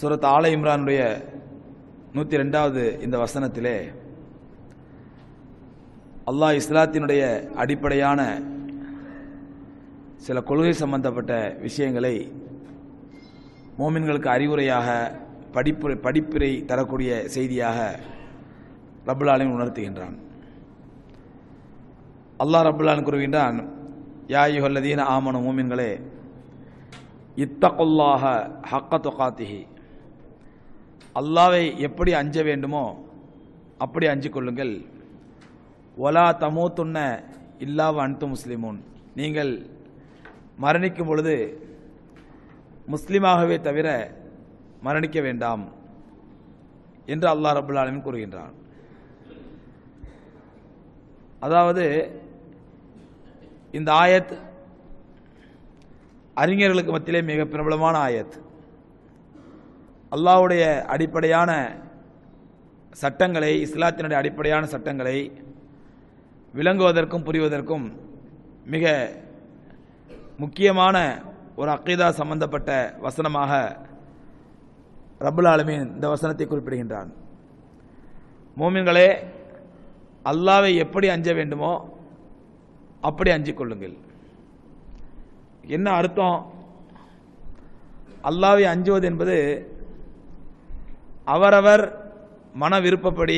சூரத் ஆல இம்ரானுடைய நூற்றி ரெண்டாவது இந்த வசனத்திலே அல்லாஹ் இஸ்லாத்தினுடைய அடிப்படையான சில கொள்கை சம்பந்தப்பட்ட விஷயங்களை மோமின்களுக்கு அறிவுரையாக படிப்பு படிப்பினை தரக்கூடிய செய்தியாக ரப்புல் ஆலமீன் உணர்த்துகின்றான் அல்லாஹ் ரப்புல் ஆலமீன் கூறுகின்றான் யா யுஹல்லதீன ஆமனு மூமின்களே இத்தகுல்லாஹ ஹக்க துகாத்திஹி அல்லாவை எப்படி அஞ்ச வேண்டுமோ அப்படி அஞ்சிக் கொள்ளுங்கள் ஒலா தமூத்துன்ன இல்லாவ அன்து முஸ்லிமூன் நீங்கள் மரணிக்கும் பொழுது முஸ்லிமாகவே தவிர மரணிக்க வேண்டாம் என்று அல்லாஹ் ரபுல் ஆலமீன் கூறுகின்றான் அதாவது இந்த ஆயத் அறிஞர்களுக்கு மத்தியிலே மிக பிரபலமான ஆயத் அல்லாஹ்வுடைய அடிப்படையான சட்டங்களை இஸ்லாத்தினுடைய அடிப்படையான சட்டங்களை விளங்குவதற்கும் புரிவதற்கும் மிக முக்கியமான ஒரு அக்கீதா சம்பந்தப்பட்ட வசனமாக ரப்புல் ஆலமீன் இந்த வசனத்தை குறிப்பிடுகின்றான் மோமின்களே அல்லாவை எப்படி அஞ்ச வேண்டுமோ அப்படி அஞ்சிக் கொள்ளுங்கள் என்ன அர்த்தம் அல்லாவை அஞ்சுவது என்பது அவரவர் மன விருப்பப்படி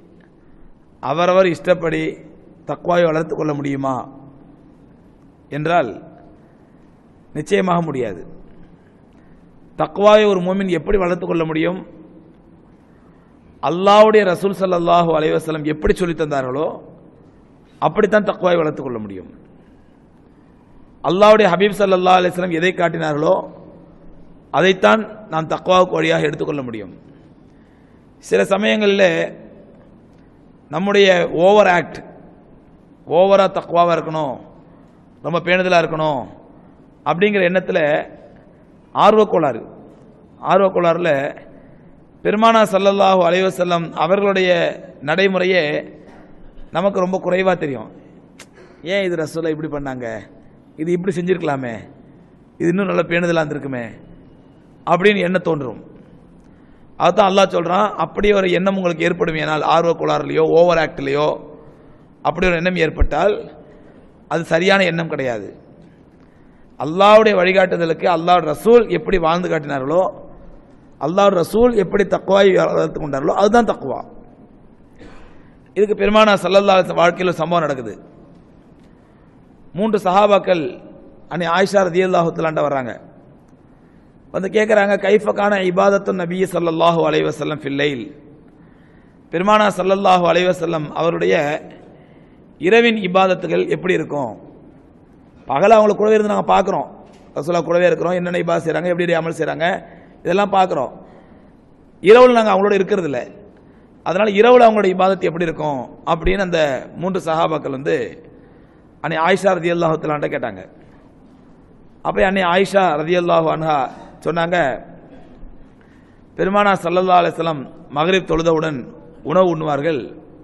அவரவர் இஷ்டப்படி தக்வாயை வளர்த்து கொள்ள முடியுமா என்றால் நிச்சயமாக முடியாது தக்வாவை ஒரு மோமின் எப்படி வளர்த்து கொள்ள முடியும் அல்லாவுடைய ரசூல் சல்லாஹூ அலைவாஸ்லம் எப்படி சொல்லித் தந்தார்களோ அப்படித்தான் தக்வாவை வளர்த்து கொள்ள முடியும் அல்லாவுடைய ஹபீப் சல்லா அலிஸ்லாம் எதை காட்டினார்களோ அதைத்தான் நாம் தக்வாவுக்கு வழியாக எடுத்துக்கொள்ள முடியும் சில சமயங்களில் நம்முடைய ஓவர் ஆக்ட் ஓவராக தக்குவாவாக இருக்கணும் ரொம்ப பேணுதலாக இருக்கணும் அப்படிங்கிற எண்ணத்தில் ஆர்வக்கோளாறு ஆர்வக்கோளாறில் பெருமானா சல்லல்லாஹு அலைவசல்லம் அவர்களுடைய நடைமுறையே நமக்கு ரொம்ப குறைவாக தெரியும் ஏன் இது ரசோல்லா இப்படி பண்ணாங்க இது இப்படி செஞ்சிருக்கலாமே இது இன்னும் நல்ல பேணுதலாக இருந்திருக்குமே அப்படின்னு எண்ண தோன்றும் அதுதான் அல்லாஹ் சொல்கிறான் அப்படி ஒரு எண்ணம் உங்களுக்கு ஏற்படும் ஏனால் ஆர்வ கோளாறுலையோ ஓவர் ஆக்ட்லேயோ அப்படி ஒரு எண்ணம் ஏற்பட்டால் அது சரியான எண்ணம் கிடையாது அல்லாவுடைய வழிகாட்டுதலுக்கு அல்லாஹ் ரசூல் எப்படி வாழ்ந்து காட்டினார்களோ அல்லாஹ் ரசூல் எப்படி தக்குவாய் வளர்த்து கொண்டார்களோ அதுதான் தக்குவா இதுக்கு பெருமானா சல்லல்லா வாழ்க்கையில் ஒரு சம்பவம் நடக்குது மூன்று சஹாபாக்கள் அன்னை ஆயிஷா ரதி அல்லாஹுத்தலாண்ட வர்றாங்க வந்து கேட்குறாங்க கைஃபக்கான இபாதத்து நபி சல்லல்லாஹு அலைவசல்லம் ஃபில்லைல் பெருமானா சல்லல்லாஹு அலைவசல்லம் அவருடைய இரவின் இபாதத்துகள் எப்படி இருக்கும் பகல அவங்களுக்கு கூடவே இருந்து நாங்கள் பார்க்குறோம் ரசூலா கூடவே இருக்கிறோம் என்னென்ன இபாத் செய்கிறாங்க எப்படி அமல் செய்கிறாங்க இதெல்லாம் பார்க்குறோம் இரவில் நாங்கள் அவங்களோட இருக்கிறது இல்லை அதனால் இரவில் அவங்களோட இபாதத்து எப்படி இருக்கும் அப்படின்னு அந்த மூன்று சஹாபாக்கள் வந்து அன்னை ஆயிஷா ரதி அல்லாஹுத்தலான்ட்ட கேட்டாங்க அப்போ அன்னை ஆயிஷா ரதி அல்லாஹு அன்ஹா சொன்னாங்க பெருமானா சல்லல்லா அலிஸ்லாம் மகரிப் தொழுதவுடன் உணவு உண்ணுவார்கள்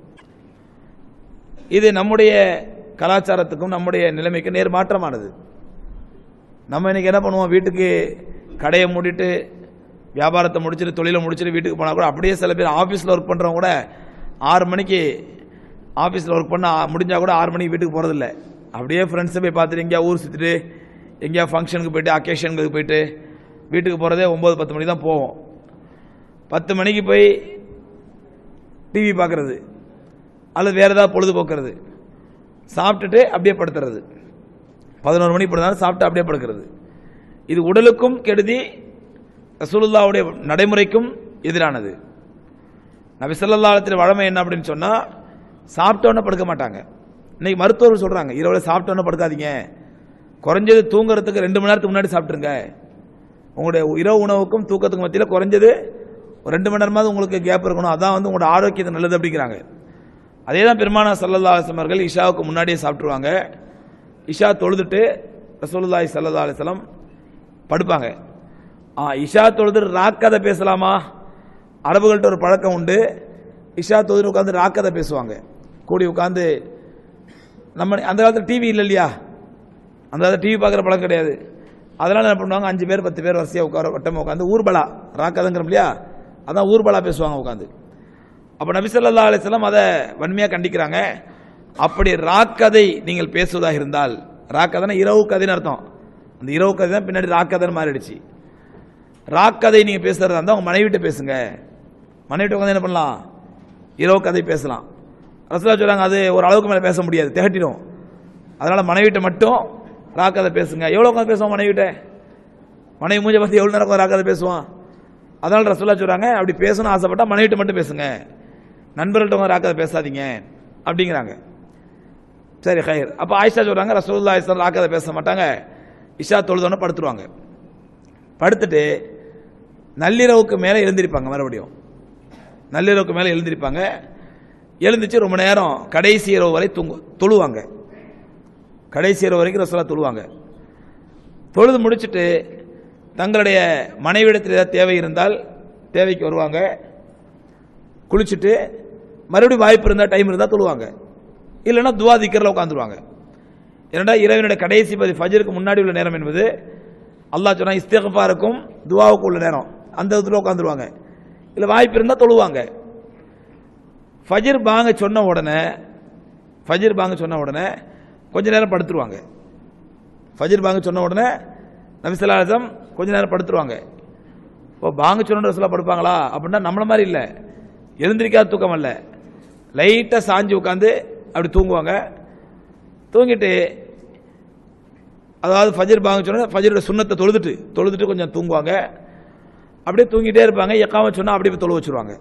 இது நம்முடைய கலாச்சாரத்துக்கும் நம்முடைய நிலைமைக்கும் நேர் மாற்றமானது நம்ம இன்னைக்கு என்ன பண்ணுவோம் வீட்டுக்கு கடையை மூடிட்டு வியாபாரத்தை முடிச்சுட்டு தொழிலை முடிச்சுட்டு வீட்டுக்கு போனால் கூட அப்படியே சில பேர் ஆஃபீஸில் ஒர்க் பண்ணுறவங்க கூட ஆறு மணிக்கு ஆஃபீஸில் ஒர்க் பண்ண முடிஞ்சால் கூட ஆறு மணிக்கு வீட்டுக்கு போகிறதில்ல அப்படியே ஃப்ரெண்ட்ஸை போய் பார்த்துட்டு எங்கேயா ஊர் சுற்றிட்டு எங்கேயா ஃபங்க்ஷனுக்கு போயிட்டு அக்கேஷனுக்கு போயிட்டு வீட்டுக்கு போகிறதே ஒம்பது பத்து மணி தான் போவோம் பத்து மணிக்கு போய் டிவி பார்க்குறது அல்லது வேறு ஏதாவது பொழுதுபோக்குறது சாப்பிட்டுட்டு அப்படியே படுத்துறது பதினோரு மணி படுத்தாலும் சாப்பிட்டு அப்படியே படுக்கிறது இது உடலுக்கும் கெடுதி ரசூலுல்லாவுடைய நடைமுறைக்கும் எதிரானது நபி சொல்லல்லாத்தில் வழமை என்ன அப்படின்னு சொன்னால் சாப்பிட்டோன்னே படுக்க மாட்டாங்க இன்னைக்கு மருத்துவர்கள் சொல்கிறாங்க இரவில் சாப்பிட்டோன்னே படுக்காதீங்க குறைஞ்சது தூங்குறதுக்கு ரெண்டு மணி நேரத்துக்கு முன்னாடி சாப்பிட்ருங்க உங்களுடைய இரவு உணவுக்கும் தூக்கத்துக்கும் மத்தியில் குறைஞ்சது ஒரு ரெண்டு மணி நேரமாவது உங்களுக்கு கேப் இருக்கணும் அதான் வந்து உங்களோட ஆரோக்கியத்தை நல்லது அப்படிங்கிறாங்க அதே தான் பெருமானா சல்லல்லா அலிஸ்லமர்கள் இஷாவுக்கு முன்னாடியே சாப்பிட்ருவாங்க இஷா தொழுதுட்டு ரசூலுல்லாஹி சல்லா அலிஸ்லம் படுப்பாங்க ஆ இஷா தொழுது ராக்கதை பேசலாமா அரபுகள்கிட்ட ஒரு பழக்கம் உண்டு இஷா தொழுது உட்காந்து ராக்கதை பேசுவாங்க கூடி உட்காந்து நம்ம அந்த காலத்தில் டிவி இல்லை இல்லையா அந்த காலத்தில் டிவி பார்க்குற பழக்கம் கிடையாது அதனால என்ன பண்ணுவாங்க அஞ்சு பேர் பத்து பேர் வரிசையாக உட்கார வட்டமாக உட்காந்து ஊர்பலா ராக்கதங்கிறோம் இல்லையா அதான் ஊர்பலா பேசுவாங்க உட்காந்து அப்போ நபி ஸல்லல்லாஹு அலைஹி வஸல்லம் அதை வன்மையாக கண்டிக்கிறாங்க அப்படி ராக்கதை நீங்கள் பேசுவதாக இருந்தால் ராக்கதைன்னா இரவு கதைன்னு அர்த்தம் அந்த இரவு கதை தான் பின்னாடி ராக்கதைன்னு மாறிடுச்சு ராக்கதை நீங்கள் பேசுறதா இருந்தால் உங்கள் மனைவிட்ட பேசுங்க மனைவிட்ட உட்காந்து என்ன பண்ணலாம் இரவு கதை பேசலாம் ரசூலா சொல்றாங்க அது ஒரு அளவுக்கு மேலே பேச முடியாது திகட்டிடும் அதனால மனைவிட்ட மட்டும் ராக்கதை பேசுங்க எவ்வளோ உட்காந்து பேசுவோம் மனைவிட்ட மனைவி மூஞ்ச பார்த்து எவ்வளோ நேரம் உட்காந்து ராக்கதை பேசுவான் அதனால ரசூலா சொல்றாங்க அப்படி பேசணும்னு ஆசைப்பட்டா மனைவிட்ட மட்டும் பேசுங்க நண்பர்கள்ட்ட உட்காந்து ராக்கதை பேசாதீங்க அப்படிங்கிறாங்க சரி ஹயர் அப்போ ஆயிஷா சொல்றாங்க ரசூல்லா இஸ்லாம் ராக்கதை பேச மாட்டாங்க இஷா தொழுதோன்னு படுத்துருவாங்க படுத்துட்டு நள்ளிரவுக்கு மேலே எழுந்திருப்பாங்க மறுபடியும் நள்ளிரவுக்கு மேலே எழுந்திருப்பாங்க எழுந்திருச்சு ரொம்ப நேரம் கடைசி இரவு வரை தூங்கு தொழுவாங்க கடைசி இரவு வரைக்கும் ரசூலா தொழுவாங்க தொழுது முடிச்சுட்டு தங்களுடைய மனைவிடத்தில் ஏதாவது தேவை இருந்தால் தேவைக்கு வருவாங்க குளிச்சுட்டு மறுபடியும் வாய்ப்பு இருந்தால் டைம் இருந்தால் தொழுவாங்க இல்லைன்னா துவா திக்கரில் உட்காந்துருவாங்க ஏன்னா இரவினுடைய கடைசி பதி ஃபஜருக்கு முன்னாடி உள்ள நேரம் என்பது அல்லாஹ் சொன்னா இஸ்திகஃபாருக்கும் துவாவுக்கு உள்ள நேரம் அந்த இதில் உட்காந்துருவாங்க இல்லை வாய்ப்பு இருந்தால் தொழுவாங்க ஃபஜர் பாங்க சொன்ன உடனே ஃபஜர் பாங்க சொன்ன உடனே கொஞ்ச நேரம் படுத்துருவாங்க ஃபஜர் பாங்க சொன்ன உடனே நபிசல்லாசம் கொஞ்ச நேரம் படுத்துருவாங்க இப்போ பாங்க சொன்ன ரசூலா படுப்பாங்களா அப்படின்னா நம்மள மாதிரி இல்லை எழுந்திரிக்காத தூக்கம் அல்ல லைட்டாக சாஞ்சு உட்காந்து அப்படி தூங்குவாங்க தூங்கிட்டு அதாவது ஃபஜர் பாங்க சொன்னா ஃபஜரோட சுண்ணத்தை தொழுதுட்டு தொழுதுட்டு கொஞ்சம் தூங்குவாங்க அப்படியே தூங்கிட்டே இருப்பாங்க எக்காம சொன்னா அப்படியே போய் தொழு வச்சிருவாங்க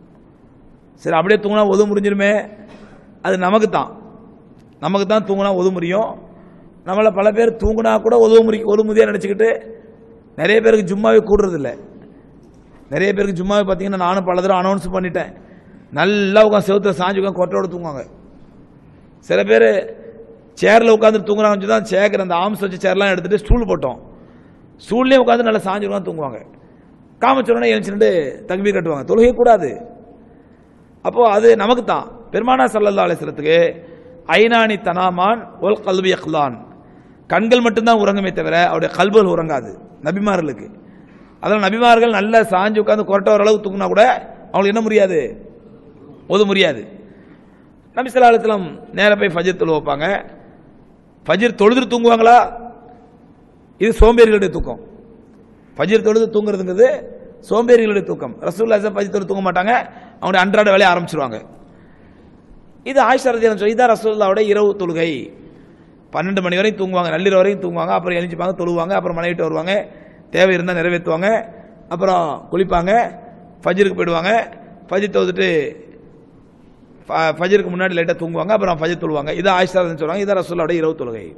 சரி அப்படியே தூங்கினா ஒது முடிஞ்சிருமே அது நமக்கு தான் நமக்கு தான் தூங்கினா ஒது முடியும் நம்மள பல பேர் தூங்கினா கூட உதவு முறி ஒதுமுதியாக நினச்சிக்கிட்டு நிறைய பேருக்கு ஜும்மாவே கூடுறது இல்லை நிறைய பேருக்கு ஜும்மாவே பார்த்தீங்கன்னா நானும் பல தடவை அனௌன்ஸ் பண்ணிட்டேன் நல்லா உட்காந்து செவுத்துல சாஞ்சு உட்காந்து கொட்டோட தூங்குவாங்க சில பேர் சேரில் உட்காந்து தூங்குறாங்கன்னு தான் சேகர் அந்த ஆம்ஸ் வச்சு சேர்லாம் எடுத்துட்டு ஸ்டூல் போட்டோம் ஸ்டூல்லேயே உட்காந்து நல்லா சாஞ்சு உட்காந்து தூங்குவாங்க காமிச்சோடனே எழுச்சிட்டு தக்பீர் கட்டுவாங்க தொழுகை கூடாது அப்போ அது நமக்கு தான் பெருமானா சல்லல்லா அலிஸ்லத்துக்கு ஐநானி தனாமான் ஒல் கல்வி அஹ்லான் கண்கள் மட்டும்தான் உறங்குமே தவிர அவருடைய கல்புகள் உறங்காது நபிமார்களுக்கு அதனால் நபிமார்கள் நல்லா சாஞ்சு உட்காந்து கொரட்ட ஓரளவு தூங்கினா கூட அவங்களுக்கு என்ன முடியாது ஒது முடியாது நபி ஸல்லல்லாஹு அலைஹி வஸல்லம் நேரா போய் ஃபஜர் தொழு வைப்பாங்க ஃபஜர் தொழுதுட்டு தூங்குவாங்களா இது சோம்பேறிகளுடைய தூக்கம் ஃபஜர் தொழுது தூங்குறதுங்கிறது சோம்பேறிகளுடைய தூக்கம் ரசூல்லா ஃபஜர் தொழுது தூங்க மாட்டாங்க அவங்களுடைய அன்றாட வேலையை ஆரம்பிச்சிருவாங்க இது ஆயிஷா ரதியான சொல்லி இதான் ரசூல்லாவோட இரவு தொழுகை பன்னெண்டு மணி வரையும் தூங்குவாங்க நள்ளிரவு வரையும் தூங்குவாங்க அப்புறம் எழுந்திப்பாங்க தொழுவாங்க அப்புறம் மனைவிட்டு வருவாங்க தேவை இருந்தால் நிறைவேற்றுவாங்க அப்புறம் குளிப்பாங்க ஃபஜருக்கு போயிடுவாங்க ஃபஜர் தொழுதுட்டு ஃப- ஃபஜருக்கு முன்னாடி லைட்டாக தூங்குவாங்க அப்புறம் ஃபஜர் தொழுவாங்க இதான் ஆயிஷா ரதின்னு சொல்லுவாங்க இதான் ரசூல்லாவோட இரவு தொழுகை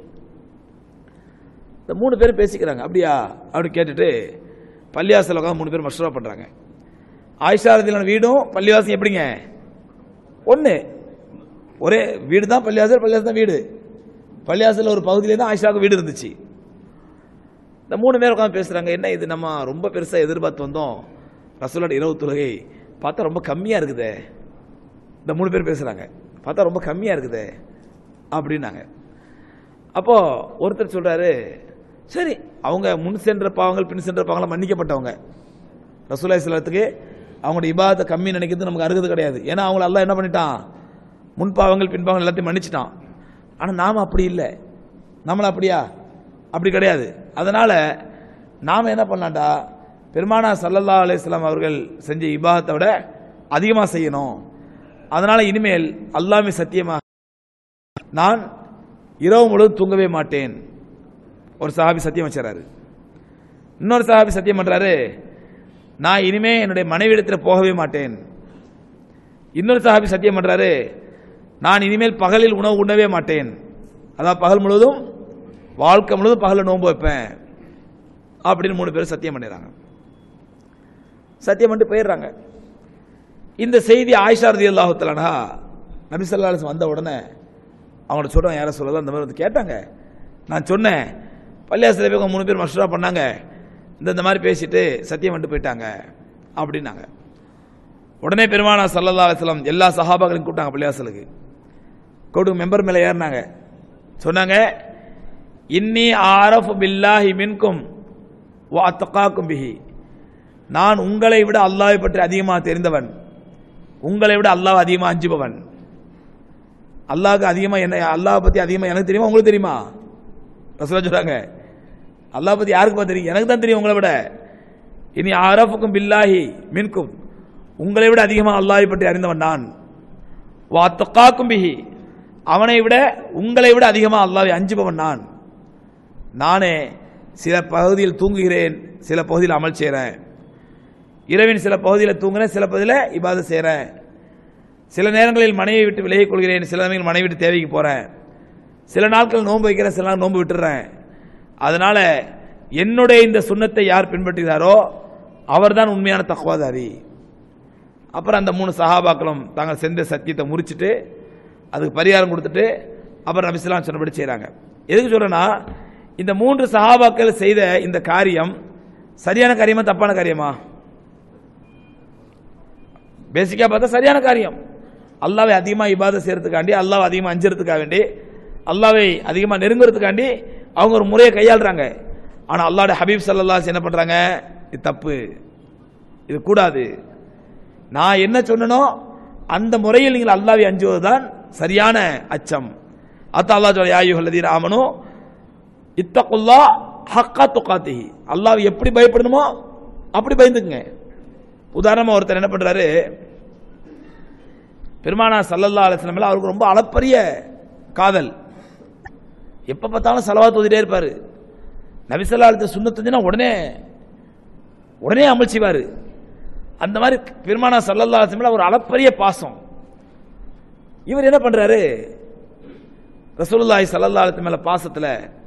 இந்த மூணு பேரும் பேசிக்கிறாங்க அப்படியா அப்படி கேட்டுட்டு பள்ளிவாசல் உட்காந்து மூணு பேர் மஷ்ரூவா பண்ணுறாங்க ஆயிஷா ரதிலான வீடும் பள்ளிவாசம் எப்படிங்க ஒன்று ஒரே வீடு தான் பள்ளிவாசல் பள்ளிவாசல் தான் வீடு பள்ளிவாசல் ஒரு பகுதியிலே தான் ஆயிஷாவுக்கு வீடு இருந்துச்சு இந்த மூணு பேர் உட்காந்து பேசுகிறாங்க என்ன இது நம்ம ரொம்ப பெருசாக எதிர்பார்த்து வந்தோம் ரசூலோட இரவு தொழுகை பார்த்தா ரொம்ப கம்மியாக இருக்குதே இந்த மூணு பேர் பேசுகிறாங்க பார்த்தா ரொம்ப கம்மியாக இருக்குதே அப்படின்னாங்க அப்போ ஒருத்தர் சொல்றாரு சரி அவங்க முன் சென்ற பாவங்கள் பின் சென்ற பாவங்கள் மன்னிக்கப்பட்டவங்க ரசூலா இஸ்லாத்துக்கு அவங்களோட இபாதத்தை கம்மி நினைக்கிறது நமக்கு அருகது கிடையாது ஏன்னா அவங்கள எல்லாம் என்ன பண்ணிட்டான் முன் பாவங்கள் பின் பாவங்கள் எல்லாத்தையும் மன்னிச்சிட்டான் ஆனா நாம அப்படி இல்லை நம்மள அப்படியா அப்படி கிடையாது அதனால நாம என்ன பண்ணலாம்டா பெருமானா சல்லல்லா அலைஹிஸ்ஸலாம் அவர்கள் செஞ்ச இபாதத்தை விட அதிகமா செய்யணும் அதனால இனிமேல் அல்லாமே சத்தியமாக நான் இரவு முழுவதும் தூங்கவே மாட்டேன் ஒரு சஹாபி சத்தியம் வச்சாரு இன்னொரு சஹாபி சத்தியம் பண்றாரு நான் இனிமே என்னுடைய மனைவியிடத்தில் போகவே மாட்டேன் இன்னொரு சஹாபி சத்தியம் பண்றாரு நான் இனிமேல் பகலில் உணவு உண்ணவே மாட்டேன் அதாவது பகல் முழுவதும் வாழ்க்கை முழுவதும் பகலில் நோன்பு வைப்பேன் அப்படின்னு மூணு பேர் சத்தியம் பண்ணிடுறாங்க சத்தியம் பண்ணிட்டு போயிடுறாங்க இந்த செய்தி ஆயிஷா ரதி அல்லாஹுத்தலானா நபி ஸல்லல்லாஹு அலைஹி வஸல்லம் வந்த உடனே அவங்கள்ட்ட சொல்கிறேன் யாரை சொல்லலாம் அந்த மாதிரி வந்து கேட்டாங்க நான் சொன்னேன் பள்ளியாசிரியர் போய் மூணு பேர் மஷ்ரா பண்ணாங்க இந்த இந்த மாதிரி பேசிட்டு சத்தியம் பண்ணிட்டு போயிட்டாங்க அப்படின்னாங்க உடனே பெருமானா சல்லல்லா அலிஸ்லாம் எல்லா சஹாபாக்களையும் கூப்பிட்டாங்க பள்ளியாசலுக்கு கூப்பிட்டு மெம்பர் மேலே ஏறினாங்க சொன்னாங்க இன்னி ஆரஃபு பில்லாஹி மின்கும் வ அத்தகாக்கும் பிஹி நான் உங்களை விட அல்லாஹ்வை பற்றி அதிகமாக தெரிந்தவன் உங்களை விட அல்லாஹ் அதிகமாக அஞ்சுபவன் அல்லாஹ்க்கு அதிகமாக என்ன அல்லாஹ் பற்றி அதிகமாக எனக்கு தெரியுமா உங்களுக்கு தெரியுமா ரசூலா சொல்றாங்க அல்லாஹ் பற்றி யாருக்கு தெரியும் எனக்கு தான் தெரியும் உங்களை விட இனி அரஃபுக்கும் பில்லாஹி மின்கும் உங்களை விட அதிகமாக அல்லாஹ்வை பற்றி அறிந்தவன் நான் வாத்தக்காக்கும் பிஹி அவனை விட உங்களை விட அதிகமாக அல்லாஹ்வை அஞ்சுபவன் நான் நானே சில பகுதியில் தூங்குகிறேன் சில பகுதியில் அமல் செய்கிறேன் இரவின் சில பகுதியில் தூங்குறேன் சில பகுதியில் இபாத செய்கிறேன் சில நேரங்களில் மனைவியை விட்டு விலகிக் கொள்கிறேன் சில நேரங்களில் மனைவி விட்டு தேவைக்கு போகிறேன் சில நாட்கள் நோன்பு வைக்கிறேன் சில நாள் நோன்பு விட்டுறேன் அதனால என்னுடைய இந்த சுண்ணத்தை யார் பின்பற்றுகிறாரோ அவர்தான் உண்மையான தக்குவாதாரி அப்புறம் அந்த மூணு சஹாபாக்களும் தாங்கள் செஞ்ச சத்தியத்தை முறிச்சிட்டு அதுக்கு பரிகாரம் கொடுத்துட்டு அப்புறம் நபிஸ்லாம் சொன்னபடி செய்கிறாங்க எதுக்கு சொல்றேன்னா இந்த மூன்று சஹாபாக்கள் செய்த இந்த காரியம் சரியான காரியமா தப்பான காரியமா பேசிக்கா பார்த்தா சரியான காரியம் அல்லாவை அதிகமாக இபாத செய்யறதுக்காண்டி அல்லாவை அதிகமாக அஞ்சுறதுக்காக வேண்டி அல்லாவை அதிகமாக நெருங்குறதுக்காண்டி அவங்க ஒரு முறையை கையாளுறாங்க ஆனால் அல்லாஹ்வுடைய ஹபீப் ஸல்லல்லாஹு என்ன பண்றாங்க இது தப்பு இது கூடாது நான் என்ன சொன்னனோ அந்த முறையில் நீங்கள் அல்லாவை அஞ்சுவதுதான் சரியான அச்சம் அத்த அல்லாஹ் சொல்ல யாயுஹல்லதீன ஆமனு இத்தகுல்லா ஹக்கா துக்காத்திஹி அல்லாஹ் எப்படி பயப்படணுமோ அப்படி பயந்துக்குங்க உதாரணமா ஒருத்தர் என்ன பண்றாரு பெருமானா சல்லல்லா அலிஸ்லாம் மேல அவருக்கு ரொம்ப அளப்பரிய காதல் எப்ப பார்த்தாலும் செலவாத்து ஓதிட்டே இருப்பாரு நபிசல்லா அலித்த சுண்ணத்துனா உடனே உடனே அமல் செய்வாரு அந்த மாதிரி பெருமானா சல்லல்லா அலிஸ்லாம் மேல ஒரு அளப்பரிய பாசம் இவர் என்ன பண்றாரு ரசூலுல்லாஹி சல்லல்லா அலிஸ்லாம் மேல பாசத்துல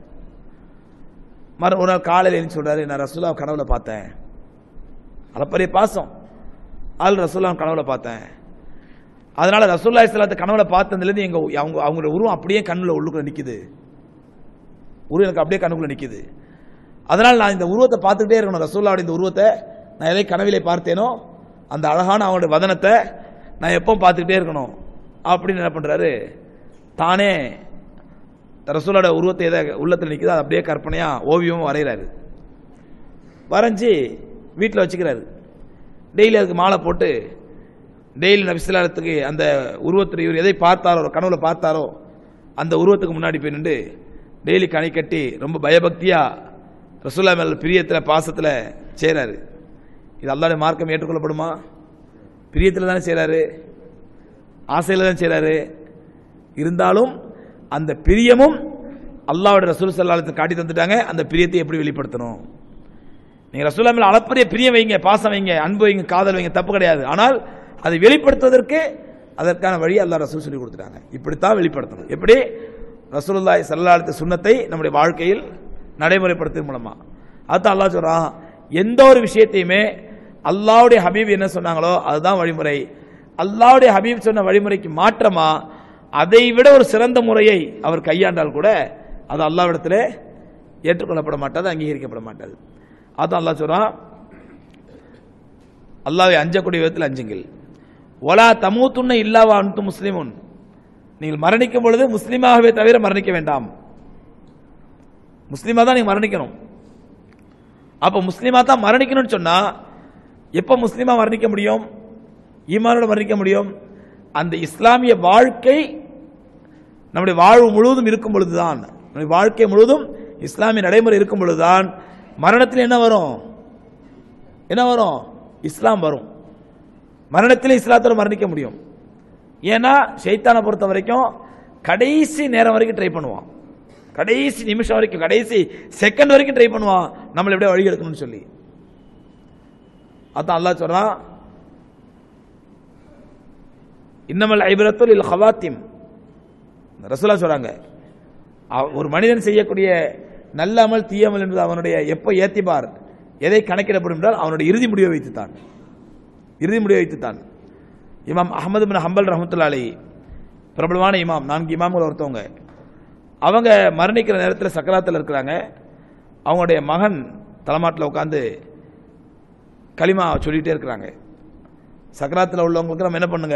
மறு ஒரு நாள் காலையில் எழுந்து சொல்றாரு நான் ரசூலா கனவுல பார்த்தேன் அளப்பரிய பாசம் ஆள் ரசூல்லா கனவுல பார்த்தேன் அதனால ரசூல்லா இஸ்லாத்தை கனவுல பார்த்ததுலேருந்து எங்க அவங்க அவங்களோட உருவம் அப்படியே கண்ணுல உள்ளுக்குள்ள நிக்குது உருவம் எனக்கு அப்படியே கண்ணுக்குள்ள நிக்குது அதனால் நான் இந்த உருவத்தை பார்த்துக்கிட்டே இருக்கணும் ரசூல்லாவுடைய இந்த உருவத்தை நான் எதை கனவிலே பார்த்தேனோ அந்த அழகான அவனுடைய வதனத்தை நான் எப்போ பார்த்துக்கிட்டே இருக்கணும் அப்படின்னு என்ன பண்றாரு தானே ரசூலோட உருவத்தை எதை உள்ளத்தில் நிற்குதோ அது அப்படியே கற்பனையா ஓவியமும் வரைகிறாரு வரைஞ்சி வீட்டில் வச்சுக்கிறாரு டெய்லி அதுக்கு மாலை போட்டு டெய்லி நபிசிலாரத்துக்கு அந்த உருவத்தில் இவர் எதை பார்த்தாரோ கனவுல பார்த்தாரோ அந்த உருவத்துக்கு முன்னாடி போய் நின்று டெய்லி கணை கட்டி ரொம்ப பயபக்தியா ரசூல்லா மேல பிரியத்தில் பாசத்தில் செய்கிறாரு இது அல்லாடைய மார்க்கம் ஏற்றுக்கொள்ளப்படுமா பிரியத்தில் தானே செய்கிறாரு ஆசையில் தான் செய்கிறாரு இருந்தாலும் அந்த பிரியமும் அல்லாவோட ரசூல் சல்லாலத்தை காட்டி தந்துட்டாங்க அந்த பிரியத்தை எப்படி வெளிப்படுத்தணும் நீங்க ரசூல்லா மேல அளப்பரிய பிரியம் வைங்க பாசம் வைங்க அன்பு வைங்க காதல் வைங்க தப்பு கிடையாது ஆனால் அதை வெளிப்படுத்துவதற்கு அதற்கான வழி அல்லாஹ் ரசூல் சொல்லி கொடுத்துட்டாங்க இப்படித்தான் வெளிப்படுத்தணும் எப்படி ரசூலுல்லாஹி ஸல்லல்லாஹு சுன்னத்தை நம்முடைய வாழ்க்கையில் நடைமுறைப்படுத்துவதன் மூலமா அதான் அல்லாஹ் சொல்றான் எந்த ஒரு விஷயத்தையுமே அல்லாஹ்வுடைய ஹபீப் என்ன சொன்னாங்களோ அதுதான் வழிமுறை அல்லாஹ்வுடைய ஹபீப் சொன்ன வழிமுறைக்கு மாற்றமா அதை விட ஒரு சிறந்த முறையை அவர் கையாண்டால் கூட அது அல்லாவிடத்தில் ஏற்றுக்கொள்ளப்பட மாட்டாது அங்கீகரிக்கப்பட மாட்டாது அதான் அல்லாஹ் சொல்றான் அல்லாவை அஞ்சக்கூடிய விதத்தில் அஞ்சுங்கள் ஒலா தமூத்துன்ன இல்லாவா அன்து முஸ்லிமுன் நீங்கள் மரணிக்கும் பொழுது முஸ்லீமாகவே தவிர மரணிக்க வேண்டாம் முஸ்லீமா தான் நீங்க மரணிக்கணும் அப்ப முஸ்லீமா தான் மரணிக்கணும்னு சொன்னா எப்ப முஸ்லீமா மரணிக்க முடியும் ஈமானோட மரணிக்க முடியும் அந்த இஸ்லாமிய வாழ்க்கை நம்முடைய வாழ்வு முழுவதும் இருக்கும் பொழுதுதான் நம்முடைய வாழ்க்கை முழுவதும் இஸ்லாமிய நடைமுறை இருக்கும் பொழுதுதான் மரணத்தில் என்ன வரும் என்ன வரும் இஸ்லாம் வரும் மரணத்தில் இஸ்லாத்தோட மரணிக்க முடியும் ஏன்னா ஷைத்தானை பொறுத்த வரைக்கும் கடைசி நேரம் வரைக்கும் ட்ரை பண்ணுவான் கடைசி நிமிஷம் வரைக்கும் கடைசி செகண்ட் வரைக்கும் ட்ரை பண்ணுவான் நம்மளை எப்படியா வழி எடுக்கணும்னு சொல்லி அதான் அல்லாஹ் சொல்றான் இன்னமல் ஐபரத்துல் இல் ஹவாத்திம் ரசூலா சொல்றாங்க அவ- ஒரு மனிதன் செய்யக்கூடிய நல்ல அமல் தீயமல் என்பது அவனுடைய எப்போ ஏத்திபார் எதை கணக்கிடப்படும் என்றால் அவனுடைய இறுதி முடிவை வைத்துத்தான் இறுதி முடிவை வைத்துத்தான் இமாம் அஹமது பின் ஹம்பல் ரஹமத்துல்லா அலி பிரபலமான இமாம் நான்கு இமாம்கள் ஒருத்தவங்க அவங்க மரணிக்கிற நேரத்தில் சக்கராத்தில் இருக்கிறாங்க அவங்களுடைய மகன் தலைமாட்டில் உட்காந்து களிமா சொல்லிட்டே இருக்கிறாங்க சக்கராத்தில் உள்ளவங்களுக்கு நம்ம என்ன பண்ணுங்க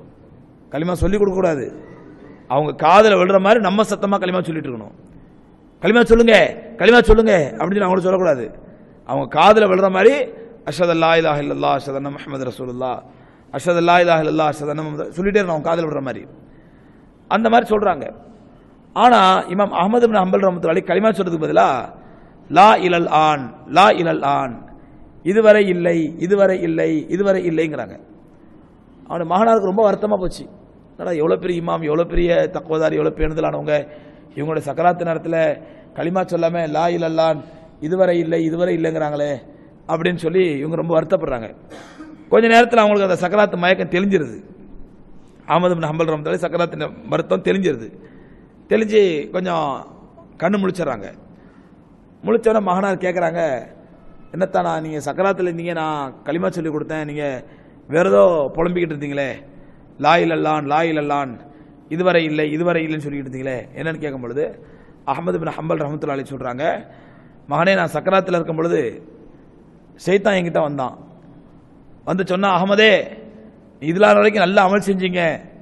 களிமா சொல்லி கொடுக்கக்கூடாது அவங்க காதில் விழுற மாதிரி நம்ம சத்தமாக களிமா சொல்லிட்டு இருக்கணும் களிமா சொல்லுங்க களிமா சொல்லுங்க அப்படின்னு சொல்லி அவங்கள சொல்லக்கூடாது அவங்க காதுல விழுற மாதிரி அஷத் அல்லா இலாஹ இல்லல்லா அஷத் அண்ணா முஹம்மது ரசூலுல்லா அஷத் அல்லா இலாஹ இல்லல்லா அஷத் அண்ணா முஹம்மது சொல்லிட்டே இருக்கணும் அவங்க காதுல விடுற மாதிரி அந்த மாதிரி சொல்றாங்க ஆனா இமாம் அகமது பின் ஹம்பல் ரஹமத்துல்லாஹி களிமா சொல்றதுக்கு பதிலா லா இலல் ஆன் லா இலல் ஆன் இதுவரை இல்லை இதுவரை இல்லை இதுவரை இல்லைங்கிறாங்க அவனுடைய மகனாருக்கு ரொம்ப வருத்தமா போச்சு என்னடா எவ்வளோ பெரிய இமாம் எவ்வளோ பெரிய தக்குவதாரி எவ்வளோ பேணுதலானவங்க இவங்களுடைய சக்கராத்து நேரத்தில் களிமா சொல்லாம லா இலல்லான் இதுவரை இல்லை இதுவரை இல்லைங்கிறாங்களே அப்படின்னு சொல்லி இவங்க ரொம்ப வருத்தப்படுறாங்க கொஞ்ச நேரத்தில் அவங்களுக்கு அந்த சக்கராத்து மயக்கம் தெளிஞ்சிருது அகமது பின் ஹம்பல் ரஹமத்துல்லாஹி சக்கராத்து வருத்தம் தெளிஞ்சிருது தெளிஞ்சு கொஞ்சம் கண்ணு முழிச்சிடுறாங்க முழிச்சோட மகனார் கேட்குறாங்க என்னத்தானா நீங்கள் சக்கராத்தில் இருந்தீங்க நான் களிமா சொல்லி கொடுத்தேன் நீங்கள் வேற ஏதோ புலம்பிக்கிட்டு இருந்தீங்களே லா இல்லல்லான் லா இல்லல்லான் இதுவரை இல்லை இதுவரை இல்லைன்னு சொல்லிக்கிட்டு இருந்தீங்களே என்னன்னு கேட்கும் பொழுது அகமது பின் ஹம்பல் ரஹமத்துல்லா அலி சொல்கிறாங்க மகனே நான் சக்கராத்தில் இருக்கும் பொழுது சைத்தான் என்கிட்ட வந்தான் வந்து சொன்னா அகமதே இதெல்லாம் வரைக்கும் நல்ல அமல் செஞ்சீங்க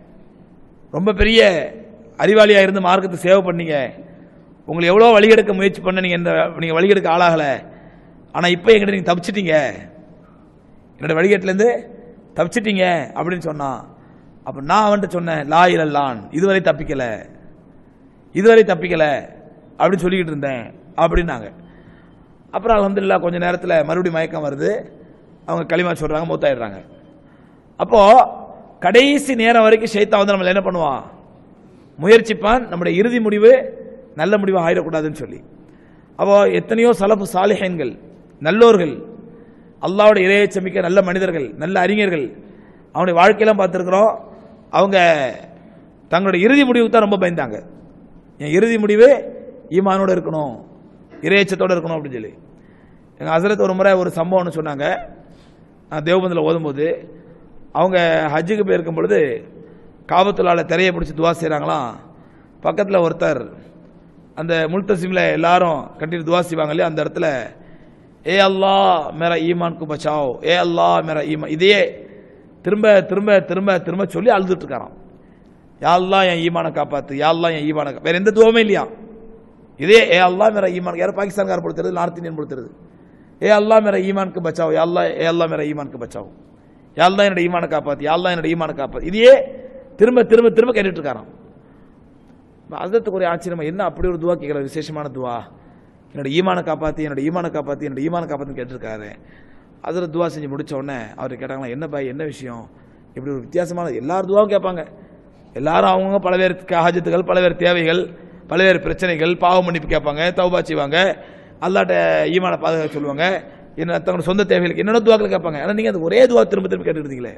ரொம்ப பெரிய அறிவாளியா இருந்து மார்க்கத்தை சேவை பண்ணீங்க உங்களை எவ்வளோ வழிகெடுக்க முயற்சி பண்ண நீங்க இந்த நீங்க வழிகெடுக்க ஆளாகல ஆனா இப்போ எங்கிட்ட நீங்க தப்பிச்சிட்டீங்க என்னோட வழிகேட்டிலேருந்து தப்பிச்சிட்டீங்க அப்படின்னு சொன்னான் அப்ப நான் அவன்கிட்ட சொன்னேன் லா இலல்லான் இதுவரை தப்பிக்கல இதுவரை தப்பிக்கல அப்படின்னு சொல்லிக்கிட்டு இருந்தேன் அப்படின்னாங்க அப்புறம் அலமதுல்லா கொஞ்ச நேரத்தில் மறுபடியும் மயக்கம் வருது அவங்க களிமா சொல்றாங்க மூத்தாயிடுறாங்க அப்போ கடைசி நேரம் வரைக்கும் ஷைத்தான் வந்து நம்மள என்ன பண்ணுவான் முயற்சிப்பான் நம்முடைய இறுதி முடிவு நல்ல முடிவு ஆயிடக்கூடாதுன்னு சொல்லி அப்போ எத்தனையோ சலப்பு சாலிஹன்கள் நல்லோர்கள் அல்லாவோட இறையை சமிக்க நல்ல மனிதர்கள் நல்ல அறிஞர்கள் அவனுடைய வாழ்க்கையெல்லாம் பார்த்துருக்குறோம் அவங்க தங்களுடைய இறுதி முடிவுக்கு தான் ரொம்ப பயந்தாங்க என் இறுதி முடிவு ஈமானோட இருக்கணும் இறையச்சத்தோட இருக்கணும் அப்படின்னு சொல்லி எங்கள் ஹசரத் ஒரு முறை ஒரு சம்பவம்னு சொன்னாங்க நான் தேவபந்தில் ஓதும்போது அவங்க ஹஜ்ஜுக்கு போயிருக்கும் பொழுது காபத்துலால திரையை பிடிச்சி துவா செய்கிறாங்களாம் பக்கத்தில் ஒருத்தர் அந்த முல்தசிமில் எல்லாரும் கட்டிட்டு துவா செய்வாங்க இல்லையா அந்த இடத்துல ஏ அல்லா மேரா ஈமான்க்கு பச்சாவ் ஏ அல்லா மேரா ஈமான் இதையே திரும்ப திரும்ப திரும்ப திரும்ப சொல்லி அழுதுட்டு இருக்காராம் யா அல்லா என் ஈமானை காப்பாத்து யா அல்லா என் ஈமானை கா-" வேற எந்த துவமே இல்லையா இதே ஏ அல்லா மேரா ஈமான் யாரும் பாகிஸ்தான்கார படுத்துறது நார்த் இந்தியன் படுத்துறது ஏ அல்லா மேரா ஈமானுக்கு பச்சாவ் யா அல்லா ஏ அல்லா மேரா ஈமானுக்கு பச்சாவ் யா அல்லா என்னோட ஈமானை காப்பாத்து யா அல்லா என்னோட ஈமானை காப்பாத்து இதையே திரும்ப திரும்ப திரும்ப கேட்டுட்டு இருக்காராம் அதத்துக்கு ஒரு ஆச்சரியமா என்ன அப்படி ஒரு துவா கேட்கற விசேஷமான துவா என்னோட ஈமானை காப்பாத்தி என்னோட ஈமானை காப்பாத்தி என்னோட ஈமானை காப்பாத்தி கேட்டிருக்காரு அதில் துவா செஞ்சு முடிச்ச உடனே அவர் கேட்டாங்களா என்ன பாய் என்ன விஷயம் இப்படி ஒரு வித்தியாசமான எல்லாரும் துவாவும் கேட்பாங்க எல்லாரும் அவங்கவுங்க பலவேறு ஹாஜத்துகள் பலவேறு தேவைகள் பல்வேறு பிரச்சனைகள் பாவ மன்னிப்பு கேட்பாங்க தௌபா செய்வாங்க அல்லாட்ட ஈமான பாதுகாக்க சொல்லுவாங்க என்ன தங்களோட சொந்த தேவைகளுக்கு என்னென்ன துவாக்கள் கேட்பாங்க ஆனால் நீங்கள் அது ஒரே துவா திரும்ப திரும்ப கேட்டுட்டு இருந்தீங்களே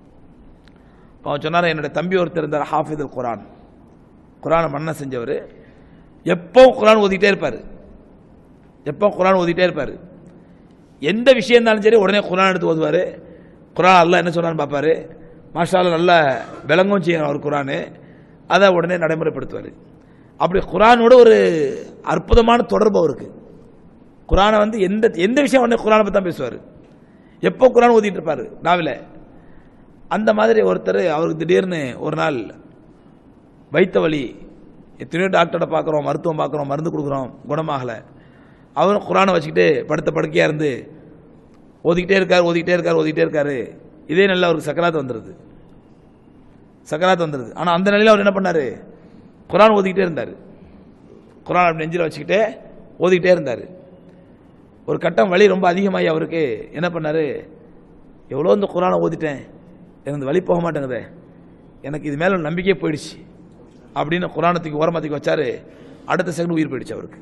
அவன் சொன்னார் என்னோட தம்பி ஒருத்தர் இருந்தார் ஹாஃபிதுல் குரான் குரானை மன்ன செஞ்சவர் எப்போ குரான் ஓதிட்டே இருப்பார் எப்போ குரான் ஓதிட்டே இருப்பார் எந்த விஷயம் இருந்தாலும் சரி உடனே குரான் எடுத்து ஓதுவார் குரான் அல்லாஹ் என்ன சொன்னான்னு பார்ப்பாரு மாஷா அல்லாஹ் நல்லா விளங்கவும் செய்யணும் அவர் குரானு அதை உடனே நடைமுறைப்படுத்துவார் அப்படி குரானோட ஒரு அற்புதமான தொடர்பு அவருக்கு குரானை வந்து எந்த எந்த விஷயம் உடனே குரானை பற்றி தான் பேசுவார் எப்போ குரான் ஓதிட்டு இருப்பார் நாவில் அந்த மாதிரி ஒருத்தர் அவருக்கு திடீர்னு ஒரு நாள் வைத்த வலி எத்தனையோ டாக்டரை பார்க்குறோம் மருத்துவம் பார்க்குறோம் மருந்து கொடுக்குறோம் குணமாகலை அவரும் குரானை வச்சுக்கிட்டு படுத்த படுக்கையாக இருந்து ஓதிக்கிட்டே இருக்கார் ஓதிக்கிட்டே இருக்கார் ஓதிக்கிட்டே இருக்காரு இதே நல்ல அவருக்கு சக்கராத்து வந்துடுது சக்கராத்து வந்துடுது ஆனால் அந்த நிலையில் அவர் என்ன பண்ணார் குரான் ஓதிக்கிட்டே இருந்தார் குரான் அப்படி நெஞ்சில் வச்சுக்கிட்டே ஓதிக்கிட்டே இருந்தார் ஒரு கட்டம் வலி ரொம்ப அதிகமாகி அவருக்கு என்ன பண்ணார் எவ்வளோ இந்த குரானை ஓதிட்டேன் எனக்கு இந்த வலி போக மாட்டேங்குதே எனக்கு இது மேலே நம்பிக்கையே போயிடுச்சு அப்படின்னு குரானத்துக்கு ஓரமாத்துக்கு வச்சாரு அடுத்த செகண்ட் உயிர் போயிடுச்சு அவருக்கு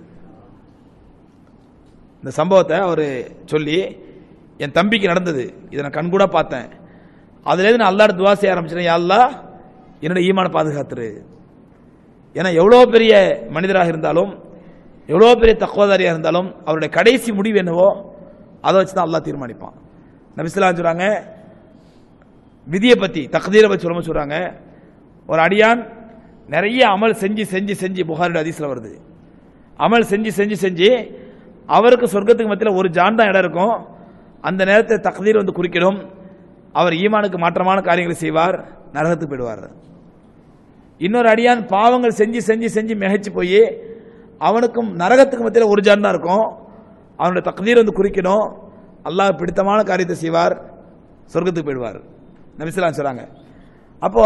இந்த சம்பவத்தை அவர் சொல்லி என் தம்பிக்கு நடந்தது இதை நான் கண்கூட பார்த்தேன் அதுலேருந்து நான் அல்லாட துவா செய்ய ஆரம்பிச்சேன் யா அல்லாஹ் என்னோட ஈமான பாதுகாத்துரு ஏன்னா எவ்வளோ பெரிய மனிதராக இருந்தாலும் எவ்வளோ பெரிய தக்குவதாரியாக இருந்தாலும் அவருடைய கடைசி முடிவு என்னவோ அதை வச்சு தான் அல்லாஹ் தீர்மானிப்பான் நபிஸ்லாம் சொல்கிறாங்க விதியை பற்றி தக்தீரை பற்றி சொல்லும்போது சொல்கிறாங்க ஒரு அடியான் நிறைய அமல் செஞ்சு செஞ்சு செஞ்சு புகாரிட அதிசல வருது அமல் செஞ்சு செஞ்சு செஞ்சு அவருக்கு சொர்க்கத்துக்கு மத்தியில் ஒரு ஜான் தான் இடம் இருக்கும் அந்த நேரத்தில் தக்தீர் வந்து குறிக்கிடும் அவர் ஈமானுக்கு மாற்றமான காரியங்களை செய்வார் நரகத்துக்கு போயிடுவார் இன்னொரு அடியான் பாவங்கள் செஞ்சு செஞ்சு செஞ்சு மிகைச்சு போய் அவனுக்கும் நரகத்துக்கு மத்தியில் ஒரு ஜான் தான் இருக்கும் அவனுடைய தக்தீர் வந்து குறிக்கணும் அல்லாஹ் பிடித்தமான காரியத்தை செய்வார் சொர்க்கத்துக்கு போயிடுவார் நபிசலாம் சொல்றாங்க அப்போ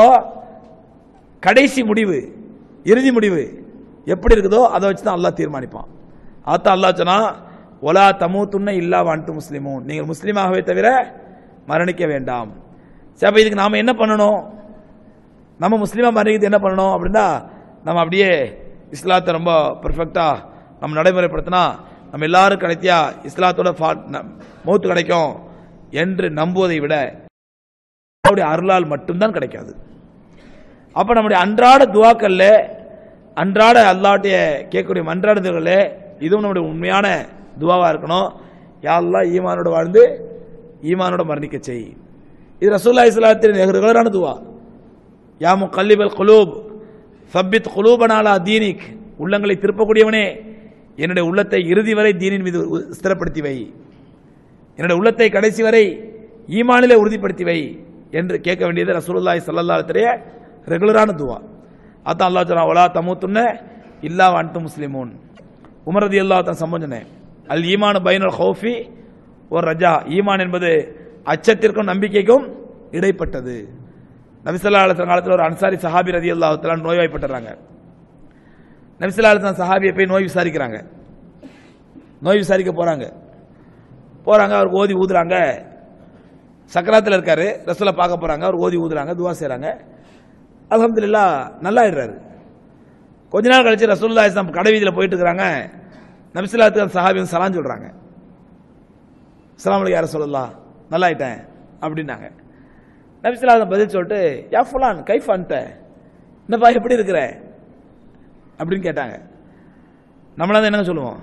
கடைசி முடிவு இறுதி முடிவு எப்படி இருக்குதோ அதை வச்சு தான் அல்லாஹ் தீர்மானிப்பான் அதான் அல்லாஹ் சொன்னா ஒலா தமூத்துன்ன இல்லா வான்ட்டு முஸ்லிமும் நீங்கள் முஸ்லீமாகவே தவிர மரணிக்க வேண்டாம் சரி அப்ப இதுக்கு நாம என்ன பண்ணணும் நம்ம முஸ்லீமா மரணிக்கிறது என்ன பண்ணணும் அப்படின்னா நம்ம அப்படியே இஸ்லாத்தை ரொம்ப பெர்ஃபெக்டா நம்ம நடைமுறைப்படுத்தினா நம்ம எல்லாரும் கிடைத்தியா இஸ்லாத்தோட ஃபா- ந- மௌத்து கிடைக்கும் என்று நம்புவதை விட அவருடைய அருளால் மட்டும்தான் கிடைக்காது அப்ப நம்முடைய அன்றாட துவாக்கல்ல அன்றாட அல்லாட்டிய கேட்கக்கூடிய மன்றாடுதல்கள இதுவும் நம்முடைய உண்மையான துவாவா இருக்கணும் யா அல்லாஹ் ஈமானோட வாழ்ந்து ஈமானோட மரணிக்க செய் இது ரசூல்லா இஸ்லாத்தின் ரெகுலரான துவா யா முகல்லிபல் குலூப் சப்பித் குலூபனாலா தீனிக் உள்ளங்களை திருப்பக்கூடியவனே என்னுடைய உள்ளத்தை இறுதி வரை தீனின் மீது உ- ஸ்திரப்படுத்தி வை என்னுடைய உள்ளத்தை கடைசி வரை ஈமானிலே உறுதிப்படுத்தி வை என்று கேட்க வேண்டியது ரசூலுல்லாஹி ஸல்லல்லாஹு அலைஹி வஸல்லம் ரெகுலரான துவா அதான் அல்லாஹ் சொன்னா வலா தமூத்துன்ன இல்லா அன்து முஸ்லிமூன் உமர் ரலியல்லாஹு தான் சம்பந்தனே அல் ஈமான் பைனல் ஹௌஃபி ஒரு ரஜா ஈமான் என்பது அச்சத்திற்கும் நம்பிக்கைக்கும் இடைப்பட்டது நபிசல்லா அலுவலம் காலத்தில் ஒரு அன்சாரி சஹாபி ரதி அல்லாஹுத்தலாம் நோய்வாய்ப்பட்டுறாங்க நபிசல்லா அலுவலம் சஹாபியை போய் நோய் விசாரிக்கிறாங்க நோய் விசாரிக்க போறாங்க போறாங்க அவர் ஓதி ஊதுறாங்க சக்கராத்தில் இருக்காரு ரசூலை பார்க்க போறாங்க அவர் ஓதி ஊதுறாங்க துவா செய்றாங்க அல்ஹம்துலில்லாஹ் நல்லாயிடுறாரு கொஞ்ச நாள் கழிச்சு ரசூல்லா இஸ்லாம் கடை வீதியில் போயிட்டு இருக்கிறாங்க நபிசுல்லாத்துக்கு அந்த சஹாபி வந்து சலாம் சொல்றாங்க அஸ்ஸலாமு அலைக்கும் யார சொல்லலாம் நல்லாயிட்டேன் அப்படின்னாங்க நபிசுல்லா பதில் சொல்லிட்டு யா ஃபுலான் கைஃப் அந்த என்னப்பா எப்படி இருக்கிற அப்படின்னு கேட்டாங்க நம்மளாம் தான் என்னங்க சொல்லுவோம்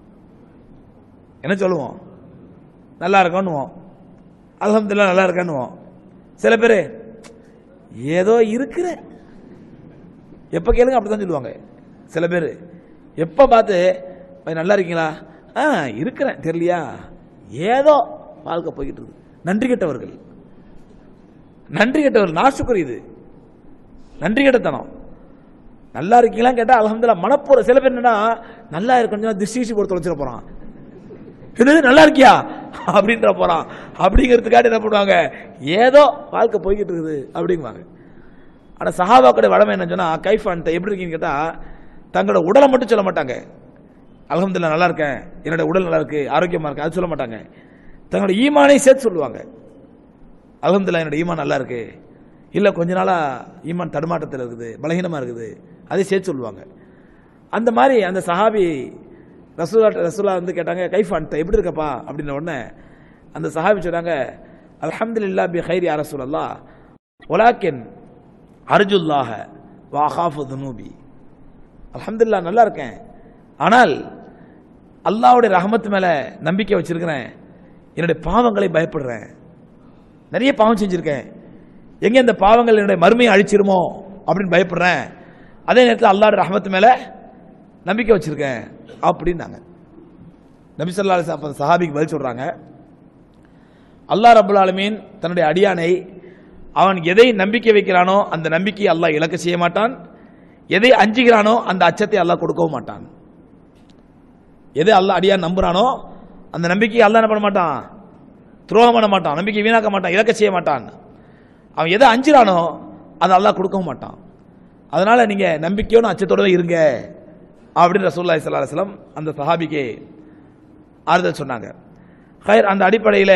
என்ன சொல்லுவோம் நல்லா இருக்கோன்னுவோம் அல்ஹம்துலில்லாஹ் நல்லா இருக்கேன்னுவோம் சில பேர் ஏதோ இருக்கிற எப்போ கேளுங்க அப்படிதான் சொல்லுவாங்க சில பேர் எப்போ பார்த்து "பையன் நல்லா இருக்கீங்களா ஆ இருக்கிறேன் தெரியலையா ஏதோ வாழ்க்கை போய்கிட்டு இருக்கு நன்றி கெட்டவர்கள் நன்றி கெட்டவர்கள் நாசுக்குரி இது நன்றி கெட்டத்தனம் நல்லா இருக்கீங்களா கேட்டா அல்ஹம்துலில்லாஹ் மனப்பூர்வ சில பேர் என்னன்னா நல்லா இருக்கணும் திருஷ்டி போட்டு தொலைச்சிட போறான் என்னது நல்லா இருக்கியா அப்படின்ற போறான் அப்படிங்கிறதுக்காக என்ன பண்ணுவாங்க ஏதோ வாழ்க்கை போய்கிட்டு இருக்குது அப்படிங்குவாங்க ஆனா சஹாபாக்களுடைய வளமை என்ன சொன்னா கைஃப் அந்த எப்படி இருக்கீங்கன்னு கேட்டா தங்களோட உடலை மட்டும் சொல்ல மாட்டாங்க அல்ஹம்துலில்லாஹ் நல்லா இருக்கேன் என்னோட உடல் நல்லா இருக்கு ஆரோக்கியமா இருக்கு அது சொல்ல மாட்டாங்க தங்களோட ஈமானை சேர்த்து சொல்லுவாங்க அல்ஹம்துலில்லாஹ் என்னோட ஈமான் நல்லா இருக்கு இல்ல கொஞ்ச நாளா ஈமான் தடுமாட்டத்தில் இருக்குது பலகீனமா இருக்குது அதை சேர்த்து சொல்லுவாங்க அந்த மாதிரி அந்த சஹாபி ரசூலா ரசூலா வந்து கேட்டாங்க கைஃப் அந்த எப்படி இருக்கப்பா அப்படின்ன உடனே அந்த சஹாபி சொன்னாங்க அல்ஹம்துலில்லாஹ் பி ஹைரி யா ரசூலல்லாஹ் வலாக்கின் அர்ஜுல்லாஹ வாஹாஃபு துனூபி அல்ஹம்துலில்லாஹ் நல்லா இருக்கேன் ஆனால் அல்லாஹ்வுடைய ரஹமத் மேல நம்பிக்கை வச்சிருக்கிறேன் என்னுடைய பாவங்களை பயப்படுறேன் நிறைய பாவம் செஞ்சிருக்கேன் எங்க இந்த பாவங்கள் என்னுடைய மறுமையை அழிச்சிருமோ அப்படின்னு பயப்படுறேன் அதே நேரத்தில் அல்லாஹ்வுடைய ரஹமத் மேல நம்பிக்கை வச்சிருக்கேன் அப்படின்னாங்க நபி ஸல்லல்லாஹு அலைஹி வஸல்லம் அப்ப சஹாபிக்கு பதில் சொல்றாங்க அல்லாஹ் ரப்பல் ஆலமீன் தன்னுடைய அடியானை அவன் எதை நம்பிக்கை வைக்கிறானோ அந்த நம்பிக்கையை அல்லாஹ் இழக்க செய்ய மாட்டான் எதை அஞ்சுகிறானோ அந்த அச்சத்தை அல்லாஹ் கொடுக்கவும் மாட்டான் எதை அல்லாஹ் அடியான் நம்புறானோ அந்த நம்பிக்கையை அல்லாஹ் என்ன பண்ண மாட்டான் துரோகம் பண்ண மாட்டான் நம்பிக்கை வீணாக்க மாட்டான் இழக்க செய்ய மாட்டான் அவன் எதை அஞ்சுறானோ அதை அல்லாஹ் கொடுக்கவும் மாட்டான் அதனால நீங்க நம்பிக்கையோட அச்சத்தோடவே இருங்க அப்படின்னு ரசூலுல்லாஹி ஸல்லல்லாஹு அலைஹி வஸல்லம் அந்த சஹாபிக்கு ஆறுதல் சொன்னாங்க ஹைர் அந்த அடிப்படையில்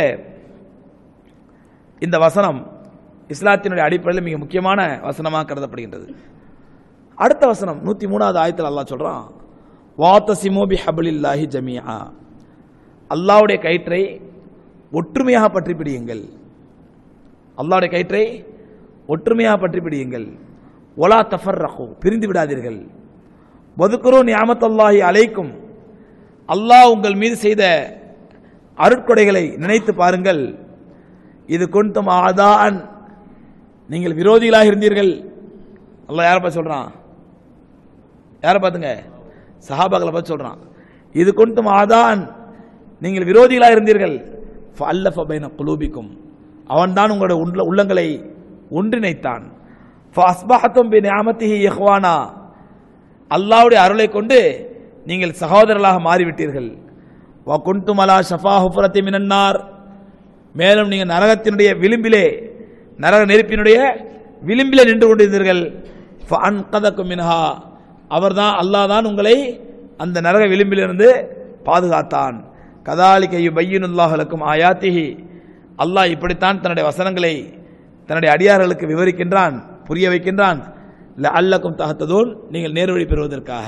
இந்த வசனம் இஸ்லாத்தினுடைய அடிப்படையில் மிக முக்கியமான வசனமாக கருதப்படுகின்றது அடுத்த வசனம் நூத்தி மூணாவது ஆயத்தில் அல்லாஹ் சொல்றான் வாத்தசிமோ பி ஹபிலில்லாஹி ஜமியா அல்லாஹ்வுடைய கயிற்றை ஒற்றுமையாக பற்றி பிடியுங்கள் அல்லாஹ்வுடைய கயிற்றை ஒற்றுமையாக பற்றி பிடியுங்கள் ஒலா தஃபர் பிரிந்து விடாதீர்கள் வதுக்குரு நியாமத்தல்லாஹி அலைக்கும் அல்லாஹ் உங்கள் மீது செய்த அருட்கொடைகளை நினைத்து பாருங்கள் இது கொண்டும் ஆதான் நீங்கள் விரோதிகளாக இருந்தீர்கள் அல்லாஹ் யாரை பார்த்து சொல்றான் யாரை பார்த்துங்க சஹாபாக்களை பார்த்து சொல்றான் இது கொண்டும் ஆதான் நீங்கள் விரோதிகளாக இருந்தீர்கள் அல்லஃப பைன குலூபிக்கும் அவன்தான் உங்களுடைய உள்ள- உள்ளங்களை ஒன்றிணைத்தான் ஃபஅஸ்பஹத்தும் பி நிஅமத்திஹி இஹ்வானா அல்லாஹ்வுடைய அருளை கொண்டு நீங்கள் சகோதரர்களாக மாறிவிட்டீர்கள் வ குன்தும் அலா ஷஃபா ஹுஃபரத்தி மினன்னார் மேலும் நீங்கள் நரகத்தினுடைய விளிம்பிலே நரக நெருப்பினுடைய விளிம்பிலே நின்று கொண்டிருந்தீர்கள் ஃபஅன்கதக்கும் மின்ஹா அவர்தான் அல்லாஹ் தான் உங்களை அந்த நரக விளிம்பிலிருந்து பாதுகாத்தான் கதாலிக யுபையினுல்லாஹலக்கும் ஆயாத்திஹி அல்லாஹ் இப்படித்தான் தன்னுடைய வசனங்களை தன்னுடைய அடியார்களுக்கு விவரிக்கின்றான் புரிய வைக்கின்றான் அல்லக்கும் தகத்ததோன் நீங்கள் நேர்வழி பெறுவதற்காக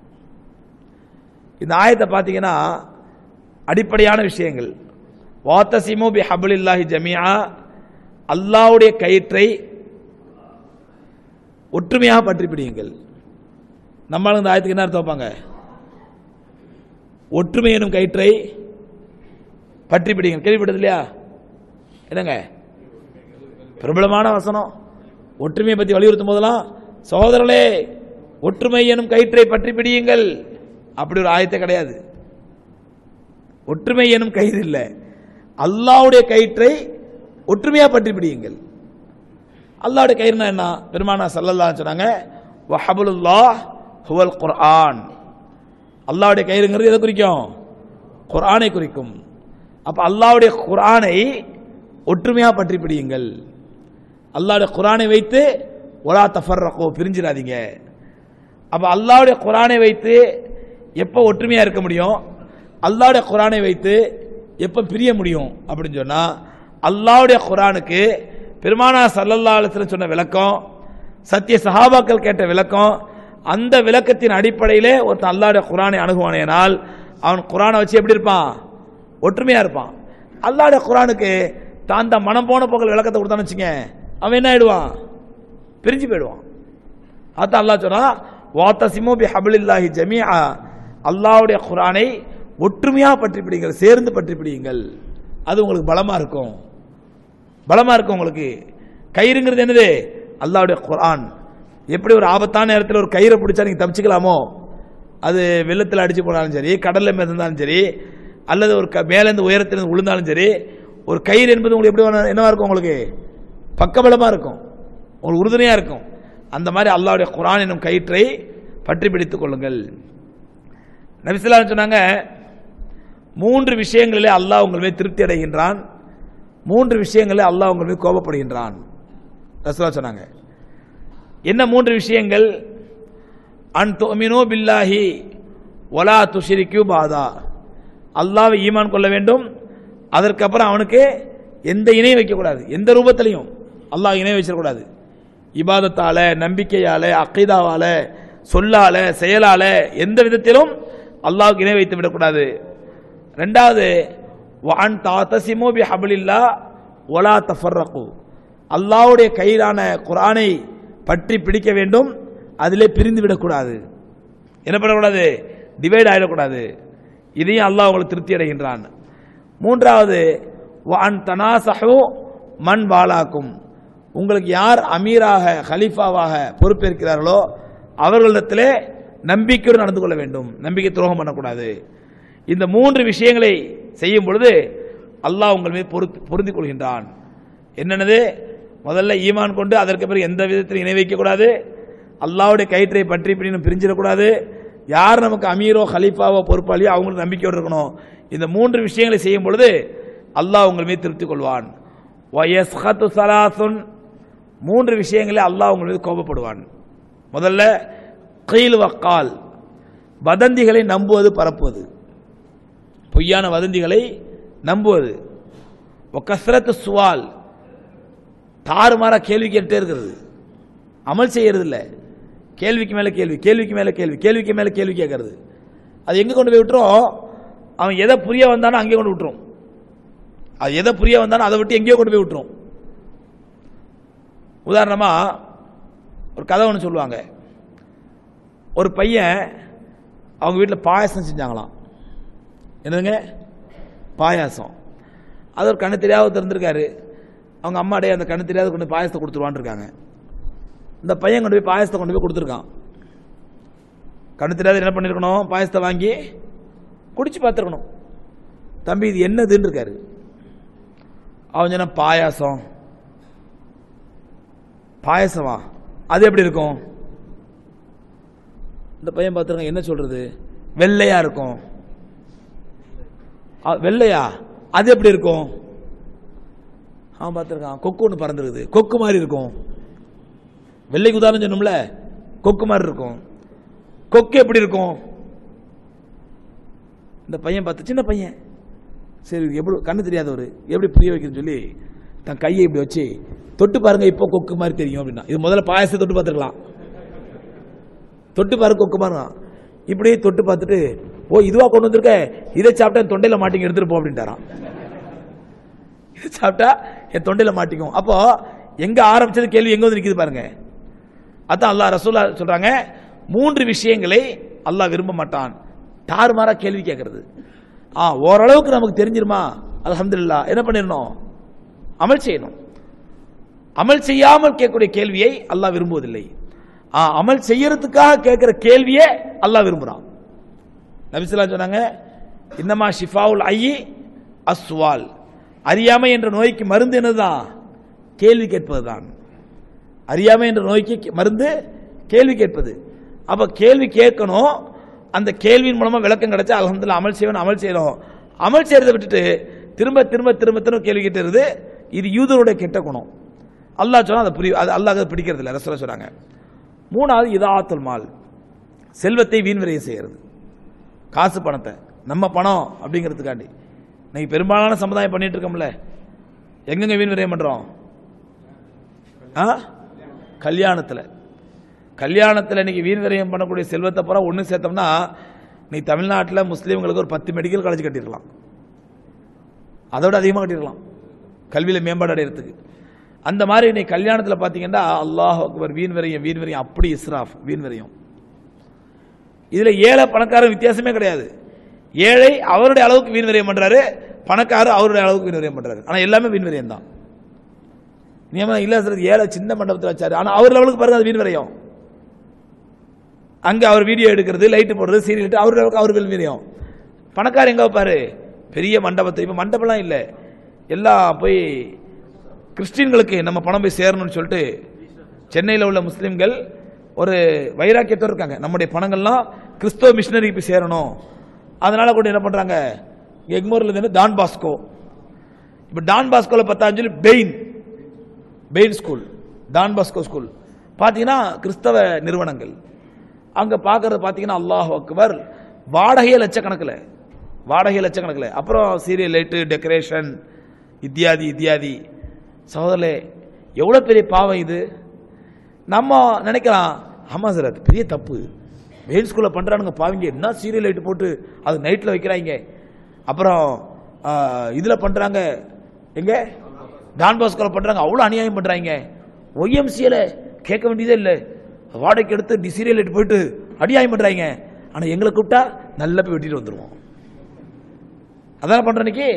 இந்த ஆயத்தை பார்த்தீங்கன்னா அடிப்படையான விஷயங்கள் வாத்தசிமு பி ஹபுலில்லாஹி ஜமியா அல்லாவுடைய கயிற்றை ஒற்றுமையாக பற்றி பிடியுங்கள் நம்மளும் இந்த ஆயத்துக்கு என்ன அர்த்தம் வைப்பாங்க ஒற்றுமை எனும் கயிற்றை பற்றி பிடிங்க கேள்விப்பட்டது இல்லையா என்னங்க பிரபலமான வசனம் ஒற்றுமையை பற்றி வலியுறுத்தும் போதெல்லாம் சகோதரர்களே ஒற்றுமை எனும் கயிற்றை பற்றி பிடியுங்கள் அப்படி ஒரு ஆயத்தை கிடையாது ஒற்றுமை எனும் கயிறு இல்லை அல்லாவுடைய கயிற்றை ஒற்றுமையா பற்றி பிடியுங்கள் அல்லாவுடைய கயிறுனா என்ன பெருமானா சல்லல்லா சொன்னாங்க வஹபுலுல்லாஹ் ஹுவல் குர்ஆன் அல்லாவுடைய கயிறுங்கிறது எதை குறிக்கும் குர்ஆனை குறிக்கும் அப்ப அல்லாவுடைய குர்ஆனை ஒற்றுமையா பற்றி பிடியுங்கள் அல்லாவுடைய குர்ஆனை வைத்து ஒலா தஃபர்ரகோ பிரிஞ்சிடாதீங்க அப்ப அல்லாவுடைய குர்ஆனை வைத்து எப்போ ஒற்றுமையா இருக்க முடியும் அல்லாவுடைய குர்ஆனை வைத்து எப்போ பிரிய முடியும் அப்படின்னு சொன்னா அல்லாவுடைய குர்ஆனுக்கு பெருமானா சல்லல்லா அலிஸ்லம் சொன்ன விளக்கம் சத்திய சஹாபாக்கள் கேட்ட விளக்கம் அந்த விளக்கத்தின் அடிப்படையிலே ஒருத்தன் அல்லாவுடைய குரானை அணுகுவானேனால் அவன் குரானை வச்சு எப்படி இருப்பான் ஒற்றுமையா இருப்பான் அல்லாவுடைய குரானுக்கு தான் தான் மனம் போன போக்கில் விளக்கத்தை கொடுத்தான்னு வச்சுங்க அவன் என்ன ஆயிடுவான் பிரிஞ்சு போயிடுவான் அதான் அல்லாஹ் சொன்னா வாத்தசிமு பி ஹபிலில்லாஹி ஜமீஆ அல்லாஹ்வுடைய குரானை ஒற்றுமையா பற்றி பிடிங்கள் சேர்ந்து பற்றி பிடியுங்கள் அது உங்களுக்கு பலமா இருக்கும் பலமா இருக்கும் உங்களுக்கு கயிறுங்கிறது என்னது அல்லாஹ்வுடைய குரான் எப்படி ஒரு ஆபத்தான நேரத்தில் ஒரு கயிறை பிடிச்சா நீங்க தப்பிச்சுக்கலாமோ அது வெள்ளத்தில் அடிச்சு போனாலும் சரி கடல்ல மிதந்தாலும் சரி அல்லது ஒரு க- மேலேருந்து உயரத்திலிருந்து விழுந்தாலும் சரி ஒரு கயிறு என்பது உங்களுக்கு எப்படி வேணும்- என்னவா இருக்கும் உங்களுக்கு பக்கபலமா இருக்கும் உங்களுக்கு உறுதுணையா இருக்கும் அந்த மாதிரி அல்லாஹ்வுடைய குரான் என்னும் கயிற்றை பற்றி பிடித்துக் கொள்ளுங்கள் நபிசுல்லா சொன்னாங்க மூன்று விஷயங்களிலே அல்லாஹ் உங்கள் மீது திருப்தி அடைகின்றான் மூன்று விஷயங்களில் அல்லாஹ் உங்கள் மீது கோபப்படுகின்றான் ரசூலா சொன்னாங்க என்ன மூன்று விஷயங்கள் அன் துமினோ பில்லாஹி ஒலா துஷிரிக்கு பாதா அல்லாஹ்வை ஈமான் கொள்ள வேண்டும் அதற்கப்புறம் அவனுக்கு எந்த இணையும் வைக்கக்கூடாது எந்த ரூபத்திலையும் அல்லாஹ் இணை வச்சிடக்கூடாது இபாதத்தால நம்பிக்கையால அக்கைதாவால சொல்லால செயலால எந்த விதத்திலும் அல்லாஹ்வுக்கு இணை வைத்து விடக்கூடாது ரெண்டாவது வான் தாத்தசிமோ பி ஹபிலில்லா ஒலா தஃபர்ரகு அல்லாஹ்வுடைய கயிறான குர்ஆனை பற்றி பிடிக்க வேண்டும் அதிலே பிரிந்து விடக்கூடாது என்ன பண்ணக்கூடாது டிவைட் ஆயிடக்கூடாது இதையும் அல்லாஹ் உங்களுக்கு திருப்தி அடைகின்றான் மூன்றாவது வான் தனாசஹு மண் வாலாக்கும் உங்களுக்கு யார் அமீராக ஹலீஃபாவாக பொறுப்பேற்கிறார்களோ அவர்களிடத்திலே நம்பிக்கையோடு நடந்து கொள்ள வேண்டும் நம்பிக்கை துரோகம் பண்ணக்கூடாது இந்த மூன்று விஷயங்களை செய்யும் பொழுது அல்லாஹ் உங்கள் மீது பொருத்- பொருந்திக் கொள்கின்றான் என்னென்னது முதல்ல ஈமான் கொண்டு அதற்கு பிறகு எந்த விதத்திலும் இணை வைக்கக்கூடாது அல்லாஹ்வுடைய கயிற்றை பற்றி பிடினும் பிரிஞ்சிடக்கூடாது யார் நமக்கு அமீரோ ஹலீஃபாவோ பொறுப்பாளியோ அவங்களுக்கு நம்பிக்கையோடு இருக்கணும் இந்த மூன்று விஷயங்களை செய்யும் பொழுது அல்லாஹ் உங்கள் மீது திருப்தி கொள்வான் வயஸ்ஹத்து சலாசுன் மூன்று விஷயங்களே அல்லாஹ் உங்கள் மீது கோபப்படுவான் முதல்ல கீழ் வக்கால் வதந்திகளை நம்புவது பரப்புவது பொய்யான வதந்திகளை நம்புவது கஸ்ரத்து சுவால் தாறுமாறா கேள்வி கேட்டே இருக்கிறது அமல் செய்யறது இல்ல கேள்விக்கு மேல கேள்வி கேள்விக்கு மேல கேள்வி கேள்விக்கு மேல கேள்வி கேட்கறது அது எங்க கொண்டு போய் விட்டுரும் அவன் எதை புரிய வந்தானோ அங்கே கொண்டு விட்டுரும் அது எதை புரிய வந்தானோ அதை விட்டு எங்கேயோ கொண்டு போய் விட்டுரும் உதாரணமா ஒரு கதை ஒன்று சொல்லுவாங்க ஒரு பையன் அவங்க வீட்டில் பாயாசம் செஞ்சாங்களாம் என்னதுங்க பாயாசம் அது ஒரு கண்ணு தெரியாத திறந்திருக்காரு அவங்க அம்மாடே அந்த கண்ணு தெரியாத கொண்டு போய் பாயாசத்தை கொடுத்துருவான்னு இருக்காங்க இந்த பையன் கொண்டு போய் பாயாசத்தை கொண்டு போய் கொடுத்துருக்கான் கண்ணு தெரியாத என்ன பண்ணிருக்கணும் பாயாசத்தை வாங்கி குடிச்சு பார்த்துருக்கணும் தம்பி இது என்னதுன்னு இருக்காரு அவன் சொன்ன பாயாசம் பாயாசமா அது எப்படி இருக்கும் இந்த பையன் பார்த்துருங்க என்ன சொல்றது வெள்ளையா இருக்கும் அ, வெள்ளையா அது எப்படி இருக்கும் அவன் பார்த்துருக்கான் கொக்கு ஒன்று பறந்துருக்குது கொக்கு மாதிரி இருக்கும் வெள்ளைக்கு உதாரணம் சொன்னோம்ல கொக்கு மாதிரி இருக்கும் கொக்கு எப்படி இருக்கும் இந்த பையன் பார்த்து சின்ன பையன் சரி எப்படி கண்ணு தெரியாதவர் எப்படி புரிய வைக்கணும்னு சொல்லி தன் கையை இப்படி வச்சு தொட்டு பாருங்க இப்போ கொக்கு மாதிரி தெரியும் அப்படின்னா இது முதல்ல பாயசத்தை தொட்டு பார்த்துருக்கலாம் தொட்டு பாருங்க கொக்கு பாருங்க இப்படியே தொட்டு பார்த்துட்டு ஓ இதுவா கொண்டு வந்திருக்க இதை சாப்பிட்டா என் தொண்டையில மாட்டிங்க எடுத்துட்டு போ அப்படின்ட்டாராம் இதை சாப்பிட்டா என் தொண்டையில மாட்டிக்கும் அப்போ எங்க ஆரம்பிச்சது கேள்வி எங்க வந்து நிக்குது பாருங்க அதான் அல்லாஹ் ரசூலா சொல்றாங்க மூன்று விஷயங்களை அல்லாஹ் விரும்ப மாட்டான் தாறுமாறா கேள்வி கேட்கறது ஆ ஓரளவுக்கு நமக்கு தெரிஞ்சிருமா அல்ஹம்துலில்லாஹ் என்ன பண்ணிடணும் அமல் செய்யணும் அமல் செய்யாமல் கேட்கக்கூடிய கேள்வியை அல்லாஹ் விரும்புவதில்லை ஆ, அமல் செய்யறதுக்காக கேட்கிற கேள்வியே அல்லாஹ் விரும்புறான் நபிசுல்லா சொன்னாங்க இன்னமா ஷிஃபாவுல் ஐயி அஸ்வால் அறியாமை என்ற நோய்க்கு மருந்து என்னதுதான் கேள்வி கேட்பதுதான் அறியாமை என்ற நோய்க்கு கே- மருந்து கேள்வி கேட்பது அப்ப கேள்வி கேட்கணும் அந்த கேள்வியின் மூலமா விளக்கம் கிடைச்சா அல்ஹம்துலில்லாஹ் அமல் செய்யணும் அமல் செய்யணும் அமல் செய்யறதை விட்டுட்டு திரும்ப திரும்ப திரும்ப திரும்ப கேள்வி கேட்டுறது இது யூதருடைய கெட்ட குணம் அல்லாஹ் சொன்னா அதை புரிய அது அல்லாஹ் அதை பிடிக்கிறது இல்லை ரசூலா சொல்றாங்க மூணாவது இதாத்துல் மால் செல்வத்தை வீண் விரயம் செய்யறது காசு பணத்தை நம்ம பணம் அப்படிங்கிறதுக்காண்டி இன்னைக்கு பெரும்பாலான சமுதாயம் பண்ணிட்டு இருக்கோம்ல எங்கெங்க வீண் விரயம் பண்றோம் ஆ கல்யாணத்தில் கல்யாணத்தில் இன்னைக்கு வீண் விரயம் பண்ணக்கூடிய செல்வத்தை பூரா ஒன்று சேர்த்தோம்னா நீ தமிழ்நாட்டில் முஸ்லீம்களுக்கு ஒரு பத்து மெடிக்கல் காலேஜ் கட்டிருக்கலாம் அதோட அதிகமாக கட்டிருக்கலாம் கல்வியில் மேம்பாடு அடைகிறதுக்கு அந்த மாதிரி இன்னைக்கு கல்யாணத்தில் பார்த்தீங்கன்னா அல்லாஹ் அக்பர் வீண் விரயம் வீண் விரயம் அப்படி இஸ்ராஃப் வீண் விரயம் இதுல ஏழை பணக்காரர் வித்தியாசமே கிடையாது ஏழை அவருடைய அளவுக்கு வீண் விரயம் பண்றாரு பணக்காரர் அவருடைய அளவுக்கு வீண் விரயம் பண்றாரு ஆனா எல்லாமே வீண் விரயம் தான் நியமனம் இல்ல சார் ஏழை சின்ன மண்டபத்தில் வச்சாரு ஆனா அவர் லெவலுக்கு பாருங்க அது வீண் விரயம் அங்க அவர் வீடியோ எடுக்கிறது லைட் போடுறது சீரியல் அவர் லெவலுக்கு அவர் வீண் விரயம் பணக்காரர் எங்க வைப்பாரு பெரிய மண்டபத்தை இப்ப மண்டபம்லாம் இல்ல எல்லாம் போய் கிறிஸ்டின்களுக்கு நம்ம பணம் போய் சேரணும்னு சொல்லிட்டு சென்னையில் உள்ள முஸ்லிம்கள் ஒரு வைராக்கியத்தோடு இருக்காங்க நம்முடைய பணங்கள்லாம் கிறிஸ்தவ மிஷினரிக்கு போய் சேரணும் அதனால கூட என்ன பண்றாங்க எக்மோர்ல இருந்து டான் பாஸ்கோ இப்போ டான் பாஸ்கோல பத்தாம் சொல்லி பெயின் பெயின் ஸ்கூல் டான் பாஸ்கோ ஸ்கூல் பார்த்தீங்கன்னா கிறிஸ்தவ நிறுவனங்கள் அங்க பார்க்கறது பார்த்தீங்கன்னா அல்லாஹ் அக்பர் வாடகையே லட்சக்கணக்கில் வாடகை லட்சக்கணக்கில் அப்புறம் சீரியல் லைட்டு டெக்கரேஷன் இத்தியாதி இத்தியாதி சகோதரே எவ்வளோ பெரிய பாவம் இது நம்ம நினைக்கலாம் ஆமாம் சார் அது பெரிய தப்பு மெயின் ஸ்கூலில் பண்ணுறானுங்க பாவங்க என்ன சீரியல் லைட் போட்டு அது நைட்டில் வைக்கிறாங்க அப்புறம் இதில் பண்ணுறாங்க எங்க டான் பாஸ்கோவில் பண்ணுறாங்க அவ்வளோ அநியாயம் பண்ணுறாங்க ஒய்எம்சியில் கேட்க வேண்டியதே இல்லை வாடகைக்கு எடுத்து டி சீரியல் லைட் போயிட்டு அநியாயம் பண்ணுறாங்க ஆனால் எங்களை கூப்பிட்டா நல்லா போய் வெட்டிட்டு வந்துடுவோம் அதான பண்ணுற இன்னைக்கு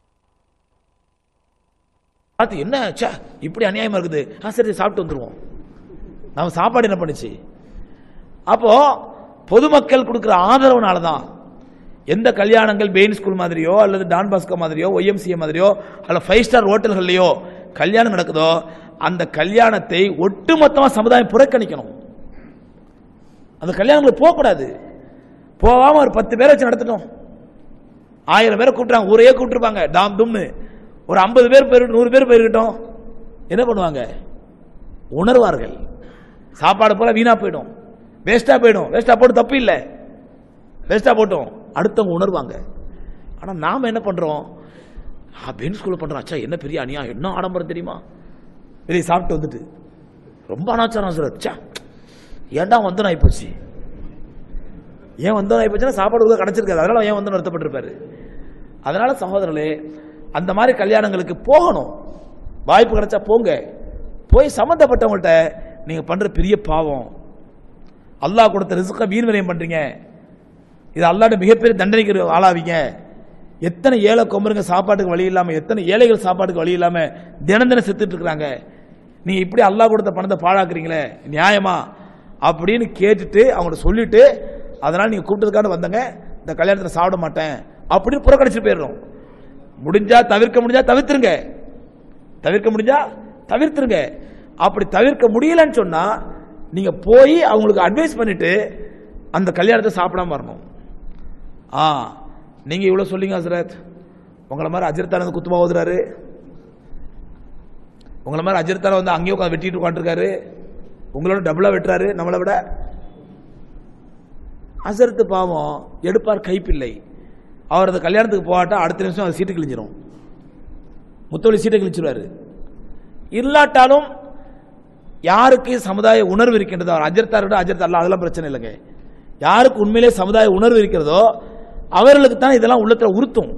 பார்த்து என்ன ச்சே இப்படி அநியாயமா இருக்குது ஆ சரி சாப்பிட்டு வந்துருவோம் நம்ம சாப்பாடு என்ன பண்ணுச்சு அப்போ பொதுமக்கள் கொடுக்குற ஆதரவுனால தான் எந்த கல்யாணங்கள் பெயின் ஸ்கூல் மாதிரியோ அல்லது டான் பாஸ்கோ மாதிரியோ ஒய்எம்சிஏ மாதிரியோ அல்ல ஃபைவ் ஸ்டார் ஹோட்டல்கள்லையோ கல்யாணம் நடக்குதோ அந்த கல்யாணத்தை ஒட்டுமொத்தமாக சமுதாயம் புறக்கணிக்கணும் அந்த கல்யாணங்களுக்கு போகக்கூடாது போகாம ஒரு பத்து பேரை வச்சு நடத்தட்டும் ஆயிரம் பேரை கூப்பிட்டுறாங்க ஊரையே கூப்பிட்டுருப்பாங்க டாம் தும்னு ஒரு ஐம்பது பேர் போயிரு நூறு பேர் போயிருக்கட்டும் என்ன பண்ணுவாங்க உணர்வார்கள் சாப்பாடு போல வீணா போயிடும் வேஸ்டா போயிடும் வேஸ்டா போட்டு தப்பு இல்லை வேஸ்டா போட்டோம் அடுத்தவங்க உணர்வாங்க ஆனா நாம என்ன பண்றோம் பெண் ஸ்கூல்ல பண்றோம் அச்சா என்ன பெரிய அநியாயம் என்ன ஆடம்பரம் தெரியுமா வெளியே சாப்பிட்டு வந்துட்டு ரொம்ப அனாச்சாரம் சார் அச்சா ஏன்டா வந்து நான் போச்சு ஏன் வந்தோம் ஆயிப்போச்சுன்னா சாப்பாடு கூட கிடைச்சிருக்காது அதனால ஏன் வந்து வருத்தப்பட்டிருப்பாரு அதனால சகோதரர்களே அந்த மாதிரி கல்யாணங்களுக்கு போகணும் வாய்ப்பு கிடைச்சா போங்க போய் சம்பந்தப்பட்டவங்கள்ட்ட நீங்க பண்ற பெரிய பாவம் அல்லாஹ் கொடுத்த ரிசுக்க வீண் விரயம் பண்றீங்க இது அல்லாட மிகப்பெரிய தண்டனைக்கு ஆளாவீங்க எத்தனை ஏழை கொம்பருங்க சாப்பாட்டுக்கு வழி இல்லாம எத்தனை ஏழைகள் சாப்பாட்டுக்கு வழி இல்லாம தினம் தினம் செத்துட்டு இருக்கிறாங்க நீங்க இப்படி அல்லாஹ் கொடுத்த பணத்தை பாழாக்குறீங்களே நியாயமா அப்படின்னு கேட்டுட்டு அவங்கள்ட்ட சொல்லிட்டு அதனால நீங்க கூப்பிட்டதுக்காக வந்தங்க இந்த கல்யாணத்தில் சாப்பிட மாட்டேன் அப்படின்னு புறக்கணிச்சு போயிடுறோம் முடிஞ்சா தவிர்க்க முடிஞ்சா தவிர்த்துருங்க தவிர்க்க முடிஞ்சா தவிர்த்துருங்க அப்படி தவிர்க்க முடியலன்னு சொன்னா நீங்க போய் அவங்களுக்கு அட்வைஸ் பண்ணிட்டு அந்த கல்யாணத்தை சாப்பிடாம வரணும் ஆ நீங்க இவ்வளவு சொல்லிங்க ஹசரத் உங்களை மாதிரி அஜர்த்தான குத்துமா ஓதுறாரு உங்களை மாதிரி அஜர்த்தான வந்து அங்கேயே உட்காந்து வெட்டிட்டு உட்காந்துருக்காரு உங்களோட டபுளா வெட்டுறாரு நம்மளை விட அசரத்து பாவம் எடுப்பார் கைப்பிள்ளை அவர் அந்த கல்யாணத்துக்கு போகாட்டா அடுத்த நிமிஷம் அது சீட்டு கிழிஞ்சிரும் முத்தொழி சீட்டை கிழிச்சிருவாரு இல்லாட்டாலும் யாருக்கு சமுதாய உணர்வு இருக்கின்றதோ அவர் அஜர்த்தார் விட அஜர்த்தார் அல்ல அதெல்லாம் பிரச்சனை இல்லைங்க யாருக்கு உண்மையிலே சமுதாய உணர்வு இருக்கிறதோ அவர்களுக்கு தான் இதெல்லாம் உள்ளத்துல உறுத்தும்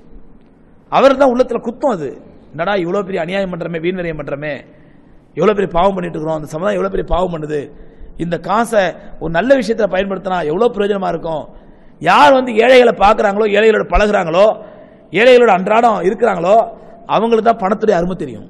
அவர் தான் உள்ளத்துல குத்தும் அது என்னடா இவ்வளவு பெரிய அநியாயம் பண்றமே வீண் விரயம் பண்றமே எவ்வளவு பெரிய பாவம் பண்ணிட்டு இருக்கிறோம் அந்த சமுதாயம் எவ்வளவு பெரிய பாவம் பண்ணுது இந்த காசை ஒரு நல்ல விஷயத்துல பயன்படுத்தினா எவ்வளவு பிரயோஜனமா இருக்கும் யார் வந்து ஏழைகளை பார்க்கறாங்களோ ஏழைகளோட பழகுறாங்களோ ஏழைகளோட அன்றாடம் இருக்கிறாங்களோ அவங்களுக்கு தான் பணத்துடைய அருமை தெரியும்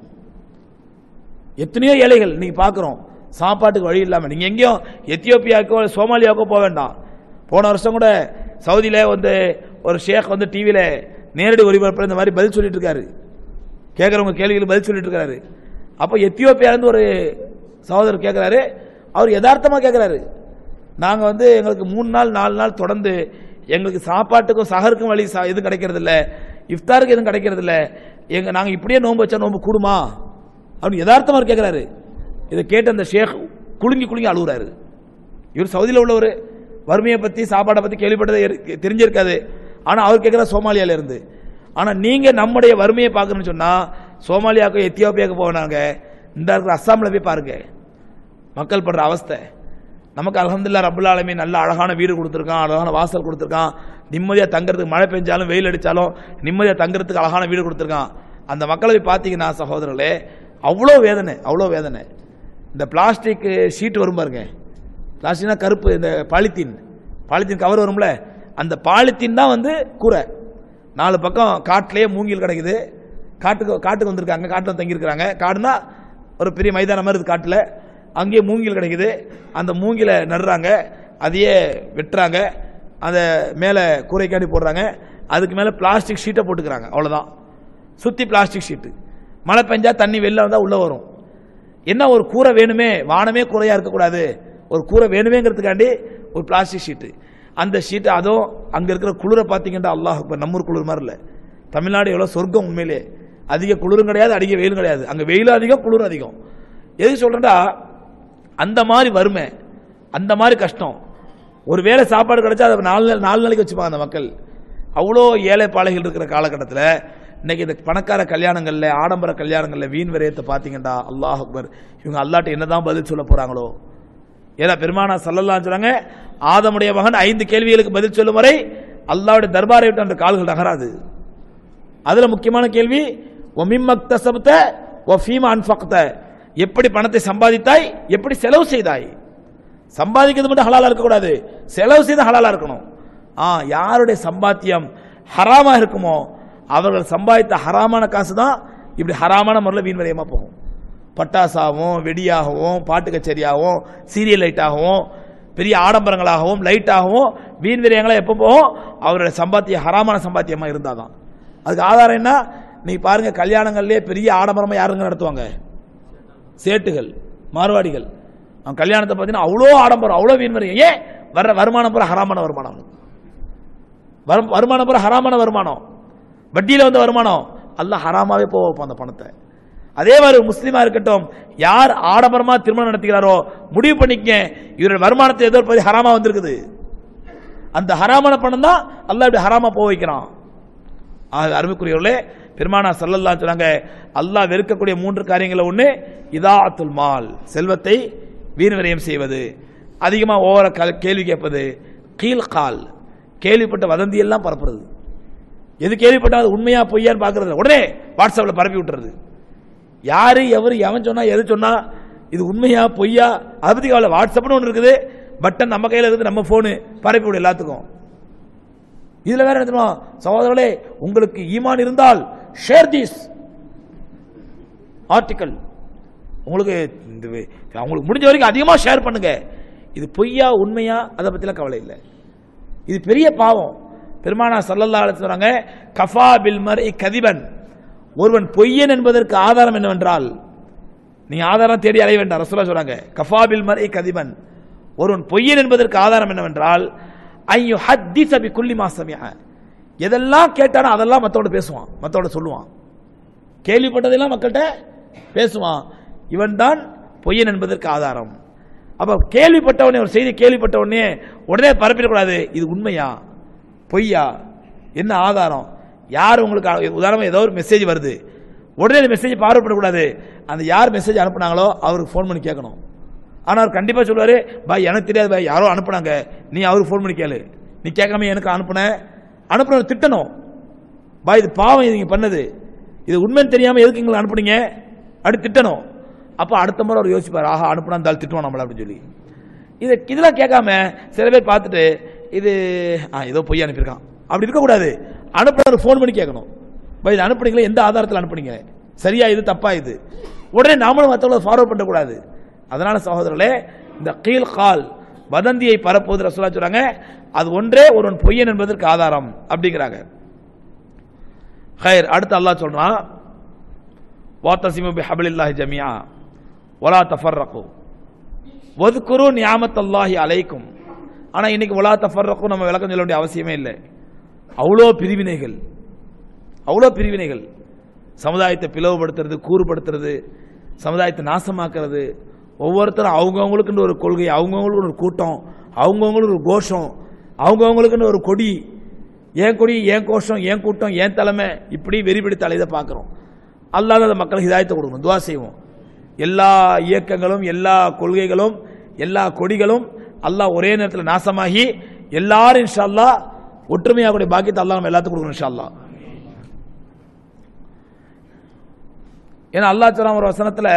எத்தனையோ ஏழைகள் நீங்க பார்க்குறோம் சாப்பாட்டுக்கு வழி இல்லாமல் நீங்க எங்கேயும் எத்தியோப்பியாவுக்கோ சோமாலியாவுக்கோ போக வேண்டாம் போன வருஷம் கூட சவுதியில வந்து ஒரு ஷேக் வந்து டிவியில நேரடி ஒளிபரப்பில் இந்த மாதிரி பதில் சொல்லிட்டு இருக்காரு கேட்குறவங்க கேள்விகளுக்கு பதில் சொல்லிட்டு இருக்காரு அப்போ எத்தியோப்பியாலேருந்து ஒரு சகோதரர் கேட்குறாரு அவர் யதார்த்தமாக கேட்குறாரு நாங்கள் வந்து எங்களுக்கு மூணு நாள் நாலு நாள் தொடர்ந்து எங்களுக்கு சாப்பாட்டுக்கும் சகருக்கும் வழி சா- இது கிடைக்கிறது இல்ல இஃப்தாருக்கு எதுவும் கிடைக்கிறது இல்ல எங்க நாங்கள் இப்படியே நோன்பு வச்சா நோன்பு கூடுமா அப்படின்னு யதார்த்தமா அவர் கேட்குறாரு இதை கேட்டு அந்த ஷேக் குலுங்கி குலுங்கி அழுகுறாரு இவர் சவுதியில் உள்ளவர் வறுமையை பற்றி சாப்பாடை பற்றி கேள்விப்பட்டதே இருக்கு- தெரிஞ்சிருக்காது ஆனால் அவர் கேட்குற சோமாலியால இருந்து ஆனால் நீங்கள் நம்முடைய வறுமையை பார்க்கணும்னு சொன்னால் சோமாலியாவுக்கு எத்தியோப்பியாவுக்கு போனாங்க இந்த இருக்கிற அஸ்ஸாமில் போய் பாருங்க மக்கள் படுற அவஸ்தை நமக்கு அல்ஹம்துலில்லாஹ் ரப்புல் ஆலமீன் நல்ல அழகான வீடு கொடுத்துருக்கான் அழகான வாசல் கொடுத்துருக்கான் நிம்மதியாக தங்குறதுக்கு மழை பெஞ்சாலும் வெயில் அடித்தாலும் நிம்மதியாக தங்குறதுக்கு அழகான வீடு கொடுத்துருக்கான் அந்த மக்களை போய் பார்த்தீங்கன்னா சகோதரர்களே அவ்வளோ வேதனை அவ்வளோ வேதனை இந்த பிளாஸ்டிக் ஷீட் வரும் பாருங்க பிளாஸ்டிக்னா கருப்பு இந்த பாலித்தீன் பாலித்தீன் கவர் வரும்ல அந்த பாலித்தீன் தான் வந்து கூரை நாலு பக்கம் காட்டிலேயே மூங்கில் கிடைக்குது காட்டுக்கு காட்டுக்கு வந்திருக்காங்க காட்டில் தங்கியிருக்கிறாங்க காடுனா ஒரு பெரிய மைதானம் மாதிரி இருக்குது காட்டில் அங்கேயே மூங்கில் கிடைக்குது அந்த மூங்கில நடுறாங்க அதையே வெட்டுறாங்க அதை மேலே கூரைக்காண்டி போடுறாங்க அதுக்கு மேலே பிளாஸ்டிக் ஷீட்டை போட்டுக்கிறாங்க அவ்வளோதான் சுற்றி பிளாஸ்டிக் ஷீட்டு மழை பெஞ்சா தண்ணி வெளில வந்தால் உள்ளே வரும் என்ன ஒரு கூரை வேணுமே வானமே கூரையா இருக்கக்கூடாது ஒரு கூரை வேணுமேங்கிறதுக்காண்டி ஒரு பிளாஸ்டிக் ஷீட்டு அந்த ஷீட்டு அதுவும் அங்க இருக்கிற குளிரை பார்த்தீங்கன்னா அல்லாஹ் அக்பர் நம்ம ஊர் குளிர் மாதிரி இல்லை தமிழ்நாடு எவ்வளோ சொர்க்கம் உண்மையிலே அதிக குளிரும் கிடையாது அதிக வெயிலும் கிடையாது அங்க வெயிலும் அதிகம் குளிரும் அதிகம் எதுக்கு சொல்றேன்டா அந்த மாதிரி வறுமை அந்த மாதிரி கஷ்டம் ஒரு வேளை சாப்பாடு கிடைச்சா அதை நாலு நாள் நாலு நாளைக்கு வச்சுப்பாங்க அந்த மக்கள் அவ்வளோ ஏழை பாளைகள் இருக்கிற காலகட்டத்தில் இன்னைக்கு இந்த பணக்கார கல்யாணங்கள்ல ஆடம்பர கல்யாணங்கள்ல வீண் விரயத்தை பார்த்தீங்கன்னா அல்லாஹ் அக்பர் இவங்க அல்லாட்ட என்னதான் பதில் சொல்ல போறாங்களோ ஏன்னா பெருமானா சல்லல்லாஹு சொல்றாங்க ஆதமுடைய மகன் ஐந்து கேள்விகளுக்கு பதில் சொல்லும் வரை அல்லாஹ்வுடைய தர்பாரை விட்டு அந்த கால்கள் நகராது அதுல முக்கியமான கேள்வி ஒமிம்மக்த சப்த ஒஃபீமா அன்ஃபக்த எப்படி பணத்தை சம்பாதித்தாய் எப்படி செலவு செய்தாய் சம்பாதிக்கிறது மட்டும் ஹலாலா இருக்கக்கூடாது செலவு செய்து ஹலாலா இருக்கணும் ஆ யாருடைய சம்பாத்தியம் ஹராமா இருக்குமோ அவர்கள் சம்பாதித்த ஹராமான காசு தான் இப்படி ஹராமான முறையில் வீண் விரயமா போகும் பட்டாசாகவும் வெடியாகவும் பாட்டு கச்சேரியாகவும் சீரியல் லைட்டாகவும் பெரிய ஆடம்பரங்களாகவும் லைட்டாகவும் வீண் விரயங்களா எப்போ போகும் அவருடைய சம்பாத்தியம் ஹராமான சம்பாத்தியமா இருந்தாதான் அதுக்கு ஆதாரம் என்ன நீ பாருங்க கல்யாணங்கள்லயே பெரிய ஆடம்பரமா யாருங்க நடத்துவாங்க சேட்டுகள் மார்வாடிகள் அவன் கல்யாணத்தை பார்த்தீங்கன்னா அவ்வளோ ஆடம்பரம் அவ்வளோ வீண் விரயம் ஏன் வர்ற வருமானம் பூரா ஹராமான வருமானம் அவனுக்கு. வரும் வருமானம் பூரா ஹராமான வருமானம் வட்டியில வந்த வருமானம் அல்லாஹ் ஹராமாவே போக வைப்பான் அந்த பணத்தை அதே மாதிரி ஒரு முஸ்லீமா இருக்கட்டும் யார் ஆடம்பரமா திருமணம் நடத்துகிறாரோ முடிவு பண்ணிக்க இவரோட வருமானத்தை ஏதோ ஒரு பகுதி ஹராமா வந்திருக்குது அந்த ஹராமான பணம் தான் அல்லாஹ் இப்படி ஹராமா போக வைக்கிறான் ஆக அருமைக்குரியவர்களே பெருமானா சல்லல்லாஹு சொன்னாங்க அல்லாஹ் வெறுக்கக்கூடிய மூன்று காரியங்கள் ஒன்று இதாத்துல் மால் செல்வத்தை வீண் விரயம் செய்வது அதிகமாக ஓவர கேள்வி கேட்பது கீழ் கால் கேள்விப்பட்ட வதந்தி எல்லாம் பரப்புறது எது கேள்விப்பட்டா அது உண்மையா பொய்யான்னு பார்க்கறது இல்ல. உடனே வாட்ஸ்அப்பில் பரப்பி விட்டுறது யாரு எவர் எவன் சொன்னா எது சொன்னா இது உண்மையா பொய்யா அதை பத்தி கவலை வாட்ஸ்அப்னு ஒன்று இருக்குது பட்டன் நம்ம கையில் இருக்குது நம்ம போனு பரப்பி விடு எல்லாத்துக்கும் இதுல வேற என்ன தெரியுமா சகோதரர்களே உங்களுக்கு ஈமான் இருந்தால் ஷேர் திஸ் ஆர்டிக்கல் உங்களுக்கு இந்த வே- அவங்களுக்கு முடிஞ்ச வரைக்கும் அதிகமாக ஷேர் பண்ணுங்க இது பொய்யா உண்மையா அதை பற்றிலாம் கவலை இல்லை இது பெரிய பாவம் பெருமானா சல்லல்லா அலைஹி சொல்றாங்க கஃபா பில் மர்இ கதிபன் ஒருவன் பொய்யன் என்பதற்கு ஆதாரம் என்னவென்றால் நீ ஆதாரம் தேடி அலைய வேண்டாம் ரசூலா சொல்றாங்க கஃபா பில் மர்இ கதிபன் ஒருவன் பொய்யன் என்பதற்கு ஆதாரம் என்னவென்றால் ஐயோ ஹத்திஸ பி குல்லி மாசமியா எதெல்லாம் கேட்டானோ அதெல்லாம் மத்தோட பேசுவான் மத்தோட சொல்லுவான் கேள்விப்பட்டதெல்லாம் மக்கள்கிட்ட பேசுவான் இவன் தான் பொய்யன் என்பதற்கு ஆதாரம் அப்ப கேள்விப்பட்டவனே ஒரு செய்தி கேள்விப்பட்ட உடனே உடனே பரப்பிடக்கூடாது இது உண்மையா பொய்யா என்ன ஆதாரம் யார் உங்களுக்கு ஆ- உதாரணமா ஏதோ ஒரு மெசேஜ் வருது உடனே அந்த மெசேஜ் பார்வைப்படக்கூடாது அந்த யார் மெசேஜ் அனுப்புனாங்களோ அவருக்கு ஃபோன் பண்ணி கேட்கணும் ஆனால் அவர் கண்டிப்பா சொல்லுவாரு பாய் எனக்கு தெரியாது பாய் யாரோ அனுப்புனாங்க நீ அவருக்கு ஃபோன் பண்ணி கேளு நீ கேட்காம எனக்கு அனுப்புன அனுப்புன திட்டணும் பாய் இது பாவம் இது நீங்க பண்ணது இது உண்மைன்னு தெரியாம எதுக்கு எங்களை அனுப்புனீங்க அப்படி திட்டணும் அப்ப அடுத்த முறை அவர் யோசிப்பார் ஆஹா அனுப்புனா இருந்தாலும் திட்டுவான் நம்மள அப்படின்னு சொல்லி இது இதெல்லாம் கேட்காம சில பேர் பார்த்துட்டு இது ஆ ஏதோ பொய் அனுப்பியிருக்கான் அப்படி இருக்கக்கூடாது அனுப்புனவர் ஃபோன் பண்ணி கேட்கணும் பாய் இது அனுப்புனீங்களே எந்த ஆதாரத்தில் அனுப்புனீங்க சரியா இது தப்பா இது உடனே நாமளும் மற்றவங்களை ஃபார்வர்ட் பண்ணக்கூடாது அதனால சகோதரர்களே இந்த கீழ் கால் வதந்தியை பரப்புவது ரசூலா சொல்றாங்க அது ஒன்றே ஒருவன் பொய்யன் என்பதற்கு ஆதாரம் அப்படிங்கிறாங்க ஹைர் அடுத்து அல்லாஹ் சொல்றான் வாத்தசிமு பி ஹபிலில்லாஹி ஜமியா வலா தஃபர்ரகு வதுக்குரு நியாமத் அல்லாஹி அலைக்கும் ஆனா இன்னைக்கு வலா தஃபர்ரகு நம்ம விளக்கம் சொல்ல வேண்டிய அவசியமே இல்லை அவ்வளோ பிரிவினைகள் அவ்வளோ பிரிவினைகள் சமுதாயத்தை பிளவுபடுத்துறது கூறுபடுத்துறது சமுதாயத்தை நாசமாக்குறது ஒவ்வொருத்தரும் அவங்கவுங்களுக்குன்னு ஒரு கொள்கை அவங்கவுங்களுக்கு ஒரு கூட்டம் அவங்கவுங்களுக்கு ஒரு கோஷம் அவங்கவுங்களுக்குன்னு ஒரு கொடி ஏன் கொடி ஏன் கோஷம் ஏன் கூட்டம் ஏன் தலைமை இப்படி வெறி பிடித்த அலைதை பார்க்குறோம் அல்லாத அந்த மக்களுக்கு ஹிதாயத்தை கொடுக்கணும் துவா செய்வோம் எல்லா இயக்கங்களும் எல்லா கொள்கைகளும் எல்லா கொடிகளும் அல்லாஹ் ஒரே நேரத்தில் நாசமாகி எல்லாரும் இன்ஷா அல்லாஹ் ஒற்றுமையாகக்கூடிய பாக்கியத்தை அல்லாஹ் நம்ம எல்லாத்துக்கும் கொடுக்கணும் இன்ஷா அல்லாஹ் ஏன்னா அல்லாஹ் சொல்றான் ஒரு வசனத்துல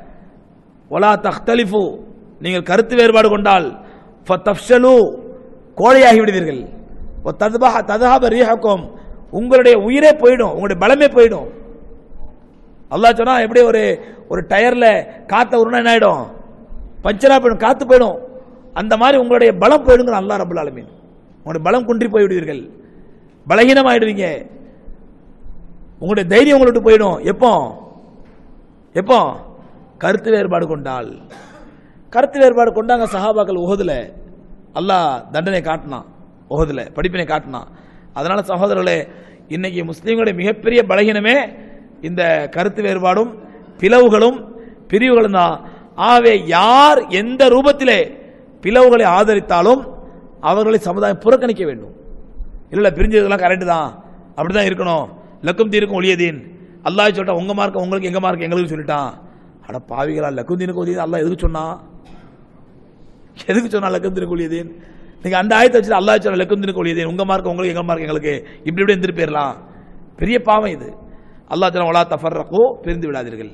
ஒலா தख्तலிஃபு நீங்கள் கருத்து வேறுபாடு கொண்டால் ஃபதஃப்ஷலு கோழையாகி விடுவீர்கள் ஒ தத்பஹ ததஹப ரீஹக்கும் உங்களுடைய உயிரே போயிடும் உங்களுடைய பலமே போயிடும் அல்லாஹ் சொன்னா எப்படி ஒரு ஒரு டயர்ல காத்த உருணை என்ன ஆயிடும் பஞ்சரா போயிடும் காத்து போயிடும் அந்த மாதிரி உங்களுடைய பலம் போயிடுங்க அல்லாஹ் ரபுல் ஆலமீன் உங்களுடைய பலம் குன்றி போய் விடுவீர்கள் பலகீனம் ஆயிடுவீங்க உங்களுடைய தைரியம் உங்களை விட்டு போயிடும் எப்போ எப்போ கருத்து வேறுபாடு கொண்டால் கருத்து வேறுபாடு கொண்டாங்க சஹாபாக்கள் உகதுல அல்லாஹ் தண்டனை காட்டினான் உகதுல படிப்பினை காட்டினான் அதனால சகோதரர்களே இன்னைக்கு முஸ்லீம்களுடைய மிகப்பெரிய பலகீனமே இந்த கருத்து வேறுபாடும் பிளவுகளும் பிரிவுகளும் தான் ஆகவே யார் எந்த ரூபத்திலே பிளவுகளை ஆதரித்தாலும் அவர்களை சமுதாயம் புறக்கணிக்க வேண்டும் இல்ல பிரிஞ்சதெல்லாம் கரெக்ட் தான் அப்படிதான் இருக்கணும் லக்கும் தீருக்கும் ஒளியதீன் அல்லாஹ் சொல்லிட்டான் உங்க மார்க்கம் உங்களுக்கு எங்க மார்க்கம் எங்களுக்கு சொல்லிட்டான் அட பாவிகளா லக்கும் தீனுக்கு ஒளியதீன் அல்லாஹ் எதுக்கு சொன்னான் எதுக்கு சொன்னா லக்கும் தீனுக்கு ஒளியதீன் நீங்க அந்த ஆயத்தை வச்சு அல்லாஹ் சொன்ன லக்கும் தீனுக்கு ஒளியதீன் உங்க மார்க்கம் உங்களுக்கு எங்க மார்க்கம் எங்களுக்கு இப்படி இப்படி எந்திரி போயிடலாம் பெரிய பாவம் இது அல்லாஹ் சொன்ன ஒலா தஃபர்ரகோ பிரிந்து விடாதீர்கள்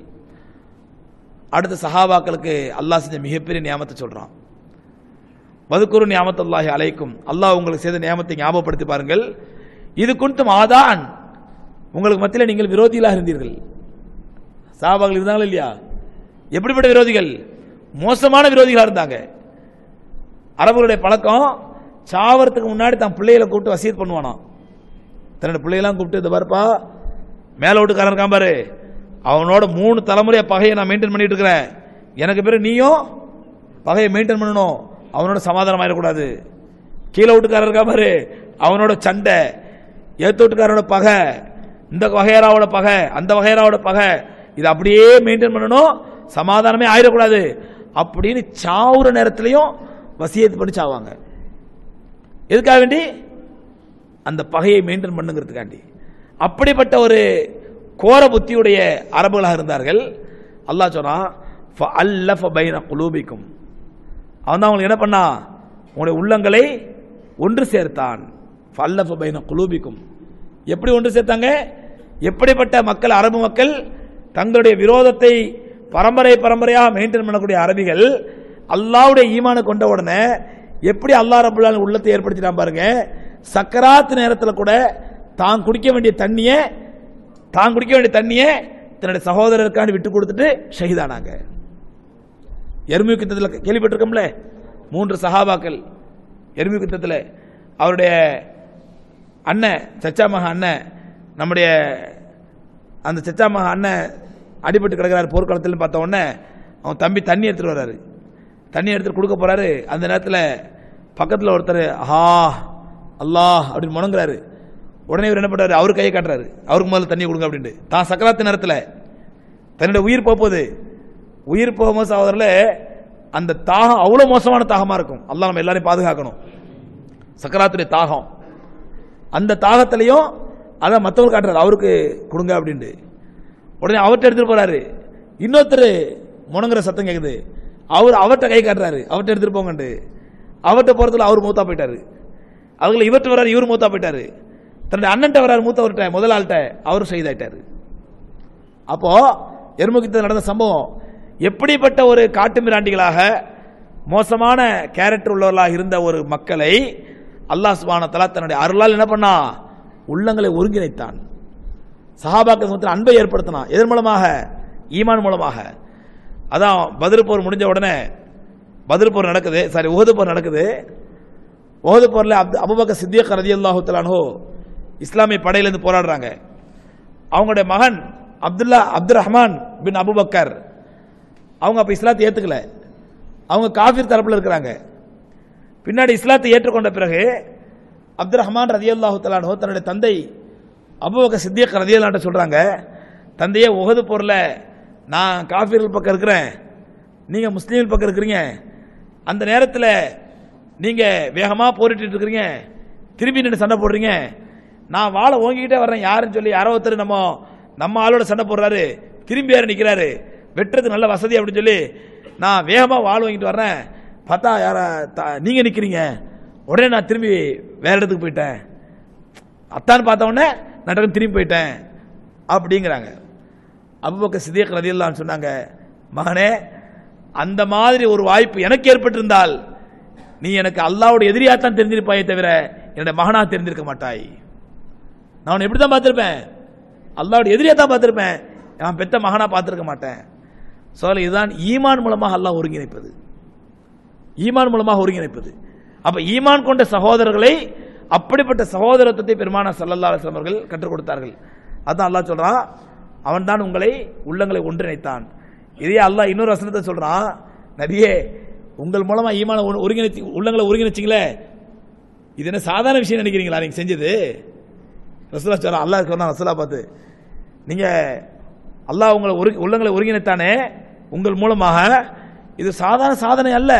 அடுத்த சஹாபாக்களுக்கு அல்லாஹ் செஞ்ச மிகப்பெரிய நியாமத்தை சொல்றான் வதுக்குரு நியாமத்துல்லாஹி அலைக்கும் அல்லாஹ் உங்களுக்கு செய்த நியாமத்தை ஞாபகப்படுத்தி பாருங்கள் இது குன்தும் ஆதான் உங்களுக்கு மத்தியில் நீங்கள் விரோதிகளாக இருந்தீர்கள் சஹாபாக்கள் இருந்தாங்களா இல்லையா எப்படிப்பட்ட விரோதிகள் மோசமான விரோதிகளாக இருந்தாங்க அரபுகளுடைய பழக்கம் சாவறதுக்கு முன்னாடி தன் பிள்ளைகளை கூப்பிட்டு வசியத் பண்ணுவானாம் தன்னோட பிள்ளைகளாம் கூப்பிட்டு இந்த பாருப்பா மேல வீட்டுக்காரன் இருக்கான் பாரு அவனோட மூணு தலைமுறையா பகையை நான் மெயின்டைன் பண்ணிட்டு இருக்கிறேன் எனக்கு பிறகு நீயும் பகையை மெயின்டைன் பண்ணணும் அவனோட சமாதானம் ஆயிடக்கூடாது கீழே வீட்டுக்காரன் இருக்கா பாரு அவனோட சண்டை ஏத்து வீட்டுக்காரனோட பகை இந்த வகையராவோட பகை அந்த வகையராவோட பகை இது அப்படியே மெயின்டைன் பண்ணணும் சமாதானமே ஆயிடக்கூடாது அப்படின்னு சாவுற நேரத்திலையும் வசியத்து பண்ணி சாவாங்க எதுக்காக வேண்டி அந்த பகையை மெயின்டைன் பண்ணுங்கிறதுக்காண்டி அப்படிப்பட்ட ஒரு கோர புத்தியுடைய அரபுகளாக இருந்தார்கள் அல்லாஹ் சொன்னான் அல்லஃப பைன குலூபிக்கும் அவன் தான் அவங்களுக்கு என்ன பண்ணா உங்களுடைய உள்ளங்களை ஒன்று சேர்த்தான் அல்லஃப பைன குலூபிக்கும் எப்படி ஒன்று சேர்த்தாங்க எப்படிப்பட்ட மக்கள் அரபு மக்கள் தங்களுடைய விரோதத்தை பரம்பரை பரம்பரையாக மெயின்டைன் பண்ணக்கூடிய அரபிகள் அல்லாவுடைய ஈமான கொண்ட உடனே எப்படி அல்லாஹ் ரபுல்லான் உள்ளத்தை ஏற்படுத்திட்டான் பாருங்க சக்கராத்து நேரத்தில் கூட தான் குடிக்க வேண்டிய தண்ணியை தான் குடிக்க வேண்டிய தண்ணியை தன்னுடைய சகோதரருக்காண்டி விட்டு கொடுத்துட்டு ஷஹீதானாங்க எருமை யுத்தத்தில் கேள்விப்பட்டிருக்கோம்ல மூன்று சஹாபாக்கள் எருமை யுத்தத்தில் அவருடைய அண்ணன் சச்சா மகா அண்ணன் நம்முடைய அந்த சச்சா மகா அண்ணன் அடிபட்டு கிடக்கிறார் போர்க்களத்தில் பார்த்த உடனே அவன் தம்பி தண்ணி எடுத்துட்டு வர்றாரு தண்ணி எடுத்துட்டு கொடுக்க போறாரு அந்த நேரத்தில் பக்கத்தில் ஒருத்தர் ஆஹா அல்லாஹ் அப்படின்னு முணங்குறாரு உடனே இவர் என்ன பண்றாரு அவர் கையை காட்டுறாரு அவருக்கு முதல்ல தண்ணி கொடுங்க அப்படின்ட்டு தான் சக்கராத்து நேரத்தில் தன்னுடைய உயிர் போக போகுது உயிர் போகும்போது சகோதரில் அந்த தாகம் அவ்வளோ மோசமான தாகமாக இருக்கும் அல்லாஹ் நம்ம எல்லாரையும் பாதுகாக்கணும் சக்கராத்துடைய தாகம் அந்த தாகத்திலையும் அதை மற்றவங்க காட்டுறாரு அவருக்கு கொடுங்க அப்படின்ட்டு உடனே அவர்கிட்ட எடுத்துட்டு போறாரு இன்னொருத்தர் முணங்குற சத்தம் கேக்குது அவர் அவர்கிட்ட கை காட்டுறாரு அவர்கிட்ட எடுத்துட்டு போங்கன்ட்டு அவர்கிட்ட போறதுல அவர் மூத்தா போயிட்டாரு அதுல இவர்கிட்ட வராரு இவர் மூத்தா போயிட்டாரு தன்னுடைய அண்ணன்ட்ட வராரு மூத்தவர்கிட்ட முதல் ஆள்கிட்ட அவரும் செய்தாயிட்டாரு அப்போ எருமுகத்தில் நடந்த சம்பவம் எப்படிப்பட்ட ஒரு காட்டு மிராண்டிகளாக மோசமான கேரக்டர் உள்ளவர்களாக இருந்த ஒரு மக்களை அல்லாஹ் சுபானத்தலா தன்னுடைய அருளால் என்ன பண்ணா உள்ளங்களை ஒருங்கிணைத்தான் சஹாபாக்கள் மத்தியில் அன்பை ஏற்படுத்தினான் எதன் மூலமாக ஈமான் மூலமாக அதான் பதில் போர் முடிஞ்ச உடனே பதில் போர் நடக்குது சாரி உகது போர் நடக்குது உகது போரில் அப்து அபுபக்கர் சித்தியக் ரதி அல்லாஹு இஸ்லாமிய படையிலேருந்து போராடுறாங்க அவங்களுடைய மகன் Abdullah Abdul Rahman bin Abu Bakr அவங்க அப்போ இஸ்லாத்தை ஏற்றுக்கல அவங்க காஃபிர் தரப்பில் இருக்கிறாங்க பின்னாடி இஸ்லாத்தை ஏற்றுக்கொண்ட பிறகு அப்துல் ரஹ்மான் ரதி அல்லாஹு தன்னுடைய தந்தை அபுபக்கர் சித்தியக் ரதி அல்லாட்ட சொல்கிறாங்க தந்தையே உகது போரில் நான் காஃபிர்கள் பக்கம் இருக்கிறேன் நீங்கள் முஸ்லீம்கள் பக்கம் இருக்கிறீங்க அந்த நேரத்தில் நீங்கள் வேகமாக போரிட்டு இருக்கிறீங்க திரும்பி நின்று சண்டை போடுறீங்க நான் வாழை ஓங்கிக்கிட்டே வர்றேன் யாருன்னு சொல்லி யாரோ ஒருத்தர் நம்ம நம்ம ஆளோட சண்டை போடுறாரு திரும்பி யார் நிற்கிறாரு வெட்டுறது நல்ல வசதி அப்படின்னு சொல்லி நான் வேகமாக வாள் வாங்கிட்டு வர்றேன் பார்த்தா யார நீங்கள் நிற்கிறீங்க உடனே நான் திரும்பி வேற இடத்துக்கு போயிட்டேன் அத்தான்னு பார்த்த உடனே நான் டக்குனு திரும்பி போயிட்டேன் அப்படிங்கிறாங்க அபுபக்க சிதியக் ரதியல்லான்னு சொன்னாங்க மகனே அந்த மாதிரி ஒரு வாய்ப்பு எனக்கு ஏற்பட்டிருந்தால் நீ எனக்கு அல்லாவுடைய எதிரியாத்தான் தெரிஞ்சிருப்பாயே தவிர என்னுடைய மகனா தெரிஞ்சிருக்க மாட்டாய் நான் உன்னை எப்படி தான் பார்த்துருப்பேன் அல்லாவுடைய எதிரியா தான் பார்த்துருப்பேன் நான் பெத்த மகனா பார்த்துருக்க மாட்டேன் சொல்ல இதுதான் ஈமான் மூலமாக அல்லாஹ் ஒருங்கிணைப்பது ஈமான் மூலமாக ஒருங்கிணைப்பது அப்ப ஈமான் கொண்ட சகோதரர்களை அப்படிப்பட்ட சகோதரத்துவத்தை பெருமான சல்லல்லா அலுவலம் அவர்கள் கற்றுக் கொடுத்தார்கள் அதான் அல்லாஹ் சொல்றான் அவன் தான் உங்களை உள்ளங்களை ஒன்றிணைத்தான் இதே அல்லாஹ் இன்னொரு வசனத்தை சொல்றான் நபியே உங்கள் மூலமா ஈமான ஒ- ஒருங்கிணைச்சி உள்ளங்களை ஒருங்கிணைச்சிங்களே இது என்ன சாதாரண விஷயம் நினைக்கிறீங்களா நீங்க செஞ்சது ரசூலா சொல்றான் அல்லாஹ் சொன்னா ரசூலா பார்த்து நீங்க அல்லாஹ் உங்களை ஒரு உள்ளங்களை ஒருங்கிணைத்தானே உங்கள் மூலமாக இது சாதாரண சாதனை அல்ல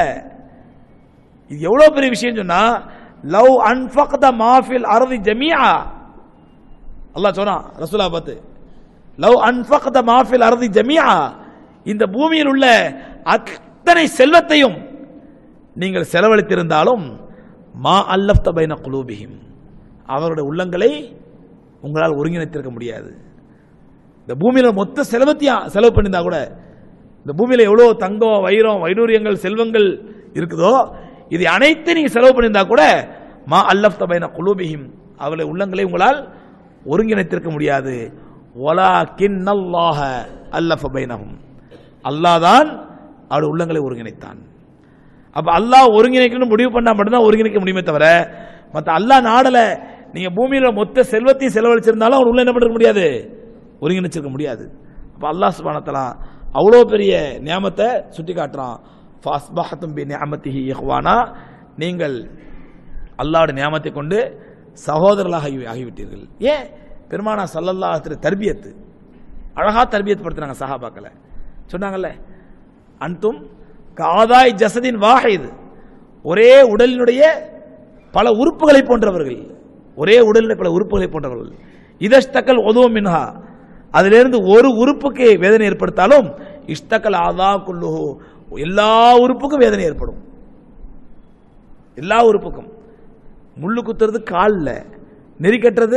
இது எவ்வளவு பெரிய விஷயம் சொன்னா லவ் அன்ஃபக்த மாஃபில் அர்தி ஜமீஆ அல்லாஹ் சொன்னான் ரசூலா பார்த்து லவ் அன்ஃபக்த மாஃபில் அர்தி ஜமீஆ இந்த பூமியில் உள்ள அத்தனை செல்வத்தையும் நீங்கள் செலவழித்திருந்தாலும் மா அல்லஃப்த பைன குலூபிஹிம் அவருடைய உள்ளங்களை உங்களால் ஒருங்கிணைத்திருக்க முடியாது இந்த பூமியில மொத்த செலவத்தையும் செலவு பண்ணியிருந்தா கூட இந்த பூமியில எவ்வளவு தங்கம் வைரம் வைடூரியங்கள் செல்வங்கள் இருக்குதோ இது அனைத்தையும் நீங்க செலவு பண்ணியிருந்தா கூட மா அல்லஃப் தபைன குலூபிஹிம் அவர்களை உள்ளங்களை உங்களால் ஒருங்கிணைத்திருக்க முடியாது ஒலா கின்னல்லாஹ அல்லஃப பைனஹும் அல்லாஹ் தான் அவருடைய உள்ளங்களை ஒருங்கிணைத்தான் அப்ப அல்லாஹ் ஒருங்கிணைக்கணும் முடிவு பண்ணா மட்டும்தான் ஒருங்கிணைக்க முடியுமே தவிர மற்ற அல்லாஹ் நாடல நீங்க பூமியில மொத்த செல்வத்தையும் செலவழிச்சிருந்தாலும் அவர் உள்ள என்ன பண்ணிருக்க முடியாது ஒருங்கிணைச்சிருக்க முடியாது அப்ப அல்லாஹ் சுபானத்தலா அவ்வளோ பெரிய நியாமத்தை சுட்டி காட்டுறான் ஃபாஸ்பஹத்தும் பி நியாமத்திஹி இஹ்வானா நீங்கள் அல்லாஹ்வுடைய நியாமத்தை கொண்டு சகோதரர்களாக ஆகி- ஆகிவிட்டீர்கள் ஏன் பெருமானா சல்லல்லாஹ் திரு தர்பியத்து அழகா தர்பியத் படுத்துனாங்க சஹாபாக்களை சொன்னாங்கல்ல அன்தும் காதாய் ஜசதின் வாஹித் ஒரே உடலினுடைய பல உறுப்புகளை போன்றவர்கள் ஒரே உடலினுடைய பல உறுப்புகளை போன்றவர்கள் இதஷ்தக்கல் உதவும் மின்ஹா அதிலிருந்து ஒரு உறுப்புக்கு வேதனை ஏற்படுத்தாலும் இஷ்டக்கல் ஆதா குல்லுஹு எல்லா உறுப்புக்கும் வேதனை ஏற்படும் எல்லா உறுப்புக்கும் முள்ளு குத்துறது கால்ல நெறி கட்டுறது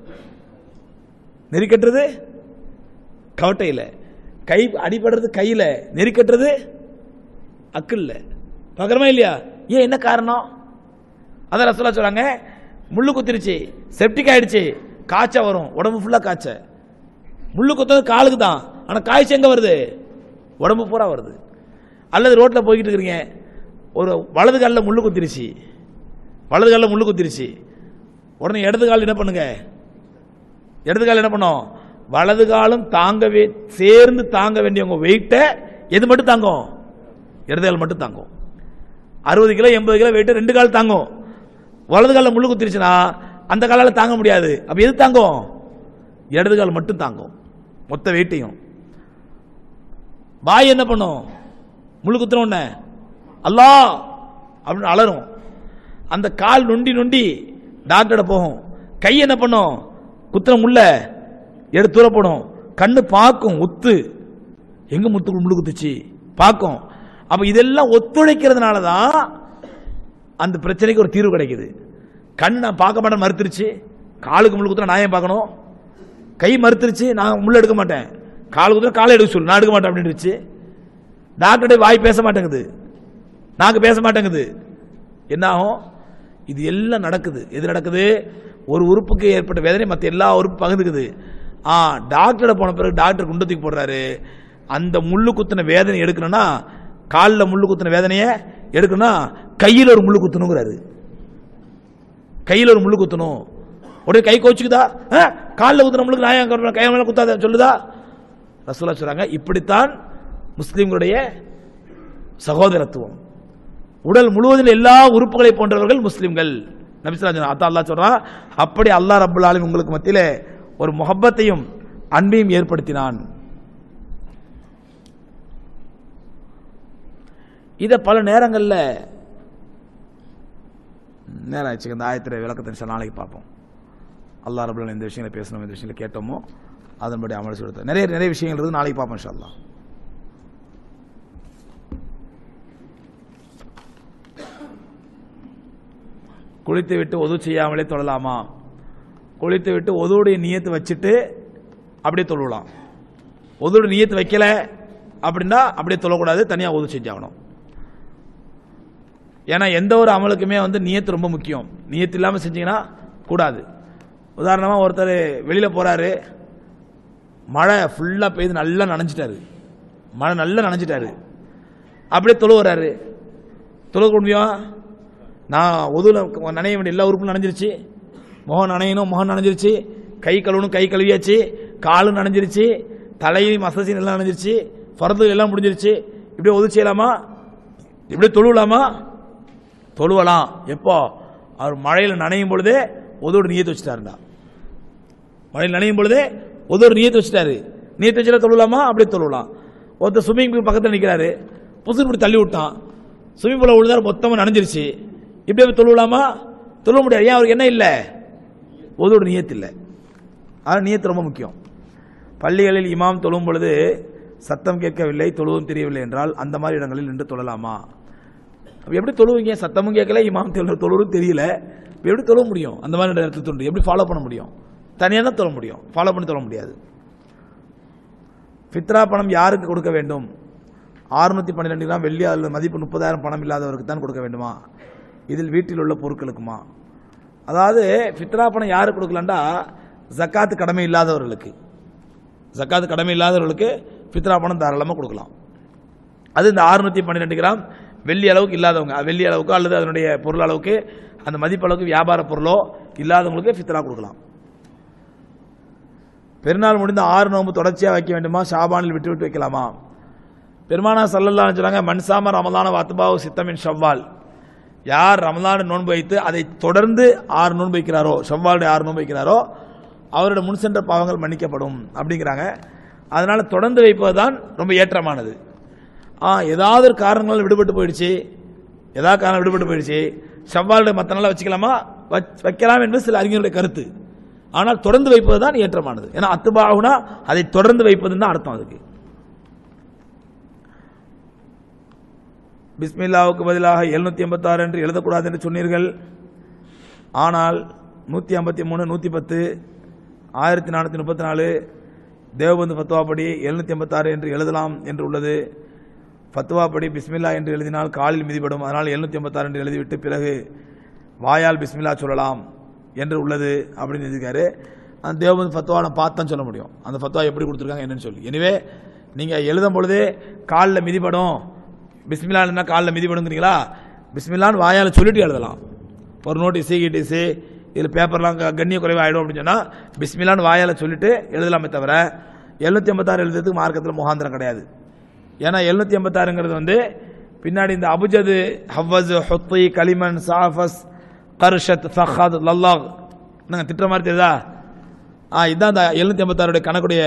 நெறி கட்டுறது கவட்டையில் கை அடிபடுறது கையில் நெறி கட்டுறது அக்கில்ல பார்க்குறமா இல்லையா ஏன் என்ன காரணம் அதான் ரசோலா சொல்றாங்க முள்ளு குத்திருச்சு செப்டிக் ஆயிடுச்சு காய்ச்ச வரும் உடம்பு ஃபுல்லாக காய்ச்ச முள்ளு குத்துறது காலுக்கு தான் ஆனால் காய்ச்சல் எங்கே வருது உடம்பு பூரா வருது அல்லது ரோட்டில் போய்கிட்டு இருக்கிறீங்க ஒரு வலது காலில் முள்ளு குத்திருச்சு வலது காலில் முள்ளு குத்திருச்சு உடனே இடது கால் என்ன பண்ணுங்க இடது கால் என்ன பண்ணும் வலது காலும் தாங்கவே சேர்ந்து தாங்க வேண்டிய உங்க வெயிட்டை எது மட்டும் தாங்கும் இடது கால் மட்டும் தாங்கும் அறுபது கிலோ எண்பது கிலோ வெயிட் ரெண்டு கால் தாங்கும் வலது காலில் முள்ளு குத்திருச்சுன்னா அந்த காலால் தாங்க முடியாது அப்ப எது தாங்கும் இடது கால் மட்டும் தாங்கும் மொத்த வெயிட்டையும் வாய் என்ன பண்ணும் முள்ளு குத்துன உடனே அல்லாஹ் அப்படின்னு அலறும் அந்த கால் நொண்டி நொண்டி டாக்டர்கிட்ட போகும் கை என்ன பண்ணும் குத்துற முள்ள எடுத்து தூர போடும் கண்ணு பார்க்கும் ஒத்து எங்க முத்து முள்ளு குத்துச்சு பார்க்கும் அப்ப இதெல்லாம் ஒத்துழைக்கிறதுனால தான் அந்த பிரச்சனைக்கு ஒரு தீர்வு கிடைக்குது கண் நான் பார்க்க மாட்டேன் மறுத்துருச்சு காலுக்கு முள்ளு குத்துனா நான் ஏன் பார்க்கணும் கை மறுத்துருச்சு நான் முள்ள எடுக்க மாட்டேன் கால் குத்துனா காலை எடுக்க சொல்லு நான் எடுக்க மாட்டேன் அப்படின்னுச்சு டாக்டர்கிட்ட வாய் பேச மாட்டேங்குது நாக்கு பேச மாட்டேங்குது என்ன ஆகும் இது எல்லாம் நடக்குது எது நடக்குது ஒரு உறுப்புக்கு ஏற்பட்ட வேதனை மற்ற எல்லா உறுப்பு பகிர்ந்துக்குது ஆ டாக்டரை போன பிறகு டாக்டர் குண்டு தூக்கி போடுறாரு அந்த முள்ளு குத்தின வேதனை எடுக்கணும்னா காலில் முள்ளு குத்தின வேதனையை எடுக்கணும்னா கையில் ஒரு முள்ளு குத்தணுங்கிறாரு கையில் ஒரு முள்ளு குத்தணும் உடனே கை கோச்சுக்குதா காலில் குத்துன முள்ளுக்கு நான் கை மேல குத்தாத சொல்லுதா ரசூலா சொல்றாங்க இப்படித்தான் முஸ்லிம்களுடைய சகோதரத்துவம் உடல் முழுவதில் எல்லா உறுப்புகளை போன்றவர்கள் முஸ்லிம்கள் நபிசுல்லா அத்தா அல்லாஹ் சொல்றான் அப்படி அல்லாஹ் ரப்புல் ஆலமீன் உங்களுக்கு மத்தியிலே ஒரு முகப்பத்தையும் அன்பையும் ஏற்படுத்தினான் இதை பல நேரங்களில் நேரம் ஆயிடுச்சு இந்த ஆயத்திர விளக்கத்தை இன்ஷா நாளைக்கு பார்ப்போம் அல்லாஹ் ரபுல் ஆலமீன் இந்த விஷயங்களை பேசணும் இந்த விஷயங்களை கேட்டோமோ அதன்படி அமல் செய்து நிறைய நிறைய விஷயங்கள் இருக்குது நாளைக்கு பார்ப்போம் இன்ஷா அல்லாஹ் குளித்து விட்டு ஒது செய்யாமலே தொழலாமா குளித்து விட்டு ஒதுவுடைய நியத்து வச்சுட்டு அப்படியே தொழலாம் ஒதுவோட நியத்து வைக்கல அப்படின்னா அப்படியே தொழக்கூடாது தனியாக ஒது செஞ்சாகணும் ஏன்னா எந்த ஒரு அமலுக்குமே வந்து நியத்து ரொம்ப முக்கியம் நியத்து இல்லாமல் செஞ்சீங்கன்னா கூடாது உதாரணமாக ஒருத்தர் வெளியில் போகிறாரு மழை ஃபுல்லாக பெய்து நல்லா நனைஞ்சிட்டாரு மழை நல்லா நனைஞ்சிட்டாரு அப்படியே தொழுவுறாரு தொழுக முடியும் நான் ஒதுவில் நனைய வேண்டிய எல்லா உறுப்பும் நனைஞ்சிருச்சு முகம் நனையணும் முகம் நனைஞ்சிருச்சு கை கழுவணும் கை கழுவியாச்சு காலும் நனைஞ்சிருச்சு தலையும் மசசி எல்லாம் நனைஞ்சிருச்சு ஃபரது எல்லாம் முடிஞ்சிருச்சு இப்படியே ஒது செய்யலாமா இப்படியே தொழுவலாமா தொழுவலாம் எப்போ அவர் மழையில் நனையும் பொழுதே ஒதோடு நீயத்து வச்சுட்டாருண்டா மழையில் நனையும் பொழுதே ஒதோடு நீயத்து வச்சுட்டாரு நீயத்து வச்சுட்டா தொழுவலாமா அப்படியே தொழுவலாம் ஒருத்தர் ஸ்விம்மிங் பூல் பக்கத்தில் நிற்கிறாரு புதுசு இப்படி தள்ளி விட்டான் ஸ்விம்மிங் பூல விழுந்தாரு மொத்தமாக நனைஞ்சிருச்சு இப்படியே போய் தொழுவலாமா தொழுவ முடியாது ஏன் அவருக்கு என்ன இல்லை ஒதோடு நியத்து இல்லை ஆனால் நியத்து ரொம்ப முக்கியம் பள்ளிகளில் இமாம் தொழும் பொழுது சத்தம் கேட்கவில்லை தொழுவும் தெரியவில்லை என்றால் அந்த மாதிரி இடங்களில் நின்று தொழலாமா அப்ப எப்படி தொழுவீங்க சத்தமும் கேட்கல இமாம் தொழு தொழுவும் தெரியல இப்ப எப்படி தொழ முடியும் அந்த மாதிரி இடத்துல தொண்டு எப்படி ஃபாலோ பண்ண முடியும் தனியாக தான் தொழ முடியும் ஃபாலோ பண்ணி தொழ முடியாது ஃபித்ரா பணம் யாருக்கு கொடுக்க வேண்டும் ஆறுநூத்தி பன்னிரெண்டு கிராம் வெள்ளி அதில் மதிப்பு முப்பதாயிரம் பணம் இல்லாதவருக்கு தான் கொடுக்க வேண்டுமா இதில் வீட்டில் உள்ள பொருட்களுக்குமா அதாவது ஃபித்ரா பணம் யாருக்கு கொடுக்கலண்டா ஜக்காத்து கடமை இல்லாதவர்களுக்கு ஜக்காத்து கடமை இல்லாதவர்களுக்கு ஃபித்ரா பணம் தாராளமாக கொடுக்கலாம் அது இந்த ஆறுநூத்தி பன்னிரெண்டு கிராம் வெள்ளி அளவுக்கு இல்லாதவங்க வெள்ளி அளவுக்கோ அல்லது அதனுடைய பொருள் அளவுக்கு அந்த மதிப்பு அளவுக்கு வியாபார பொருளோ இல்லாதவங்களுக்கு ஃபித்ரா கொடுக்கலாம் பெருநாள் முடிந்த ஆறு நோன்பு தொடர்ச்சியாக வைக்க வேண்டுமா ஷாபானில் விட்டு விட்டு வைக்கலாமா பெருமானா சல்லல்லான்னு சொன்னாங்க மன்சாம ரமலான வாத்துபாவு சித்தமின் ஷவ்வால் யார் ரமலான் நோன்பு வைத்து அதை தொடர்ந்து ஆறு நோன்பு வைக்கிறாரோ ஷவ்வாலுடைய ஆறு நோன்பு வைக்கிறாரோ அவரோட முன் சென்ற பாவங்கள் மன்னிக்கப்படும் அப்படிங்கிறாங்க அதனால தொடர்ந்து வைப்பது தான் ரொம்ப ஏற்றமானது ஆ ஏதாவது ஒரு காரணங்களால் விடுபட்டு போயிடுச்சு ஏதாவது காரணம் விடுபட்டு போயிடுச்சு ஷவ்வாலுடைய மற்ற நாள வச்சுக்கலாமா வச்- வைக்கலாம் என்பது சில அறிஞருடைய கருத்து ஆனால் தொடர்ந்து வைப்பது தான் ஏற்றமானது ஏன்னா அத்துபாகுனா அதை தொடர்ந்து வைப்பதுன்னு தான் அர்த்தம் அதுக்கு பிஸ்மில்லாவுக்கு பதிலாக எழுநூத்தி எண்பத்தாறு என்று எழுதக்கூடாது என்று சொன்னீர்கள் ஆனால் நூற்றி ஐம்பத்தி மூணு நூற்றி பத்து ஆயிரத்தி நானூற்றி முப்பத்தி நாலு தேவபந்து ஃபத்வாப்படி எழுநூற்றி எண்பத்தாறு என்று எழுதலாம் என்று உள்ளது ஃபத்வாப்படி பிஸ்மில்லா என்று எழுதினால் காலில் மிதிப்படும் அதனால் எழுநூற்றி எண்பத்தாறு என்று எழுதிவிட்டு பிறகு வாயால் பிஸ்மில்லா சொல்லலாம் என்று உள்ளது அப்படின்னு எழுதியிருக்காரு அந்த தேவபந்து ஃபத்வா நான் பார்த்து தான் சொல்ல முடியும் அந்த ஃபத்வா எப்படி கொடுத்துருக்காங்க என்னன்னு சொல்லி எனவே நீங்கள் எழுதும் பொழுதே காலில் மிதிப்படும் பிஸ்மில்லான்னா காலில் மிதிப்படுங்கிறீங்களா பிஸ்மில்லான்னு வாயால் சொல்லிட்டு எழுதலாம் ஒரு நோட்டீஸு கீட்டீஸு இதில் பேப்பர்லாம் க- கண்ணிய குறைவாக ஆகிடும் அப்படின்னு சொன்னால் பிஸ்மில்லான்னு வாயால் சொல்லிட்டு எழுதலாமே தவிர எழுநூற்றி ஐம்பத்தாறு எழுதுறதுக்கு மார்க்கத்தில் முகாந்திரம் கிடையாது ஏன்னா எழுநூற்றி ஐம்பத்தாறுங்கிறது வந்து பின்னாடி இந்த அபுஜது ஹவ்வஸ் ஹொத்தி கலிமன் சாஃபஸ் கர்ஷத் ஃபஹத் லல்லாஹ் என்னங்க திட்டுற மாதிரி தெரியுதா ஆ இதுதான் அந்த எழுநூத்தி ஐம்பத்தாறுடைய கணக்குடைய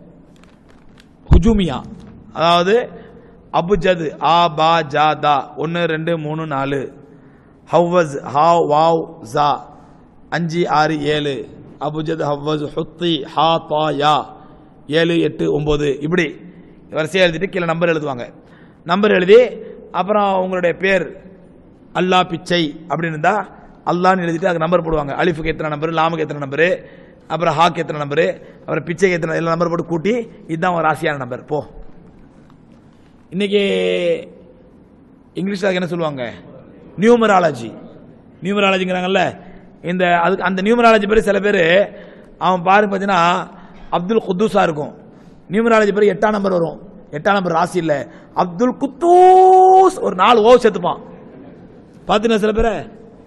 ஹுஜூமியா அதாவது அபுஜத் ஆ பா ஜா தா ஒன்று ரெண்டு மூணு நாலு ஹவ்வஸ் ஹா வாவ் ஜா அஞ்சு ஆறு ஏழு அபுஜத் ஹவ்வஸ் ஹுத்தி ஹா தா யா ஏழு எட்டு ஒம்பது இப்படி வரிசையாக எழுதிட்டு கீழே நம்பர் எழுதுவாங்க நம்பர் எழுதி அப்புறம் உங்களுடைய பேர் அல்லாஹ் பிச்சை அப்படின்னு இருந்தா அல்லான்னு எழுதிட்டு அதுக்கு நம்பர் போடுவாங்க அலிஃபுக்கு எத்தனை நம்பர் லாமுக்கு எத்தனை நம்பரு அப்புறம் ஹாக்கு எத்தனை நம்பரு அப்புறம் பிச்சைக்கு எத்தனை எல்லா நம்பர் போட்டு கூட்டி இதுதான் ஒரு ராசியான நம்பர் போ இன்னைக்கு இங்கிலீஷ்ல அதுக்கு என்ன சொல்லுவாங்க நியூமராலஜி நியூமராலஜிங்கிறாங்கல்ல இந்த அதுக்கு அந்த நியூமராலஜி பேர் சில பேர் அவன் பாருங்க பார்த்தீங்கன்னா அப்துல் குத்தூஸா இருக்கும் நியூமராலஜி பேர் எட்டாம் நம்பர் வரும் எட்டாம் நம்பர் ராசி இல்ல அப்துல் குத்தூஸ் ஒரு நாலு ஓ சேர்த்துப்பான் பார்த்தீங்கன்னா சில பேரை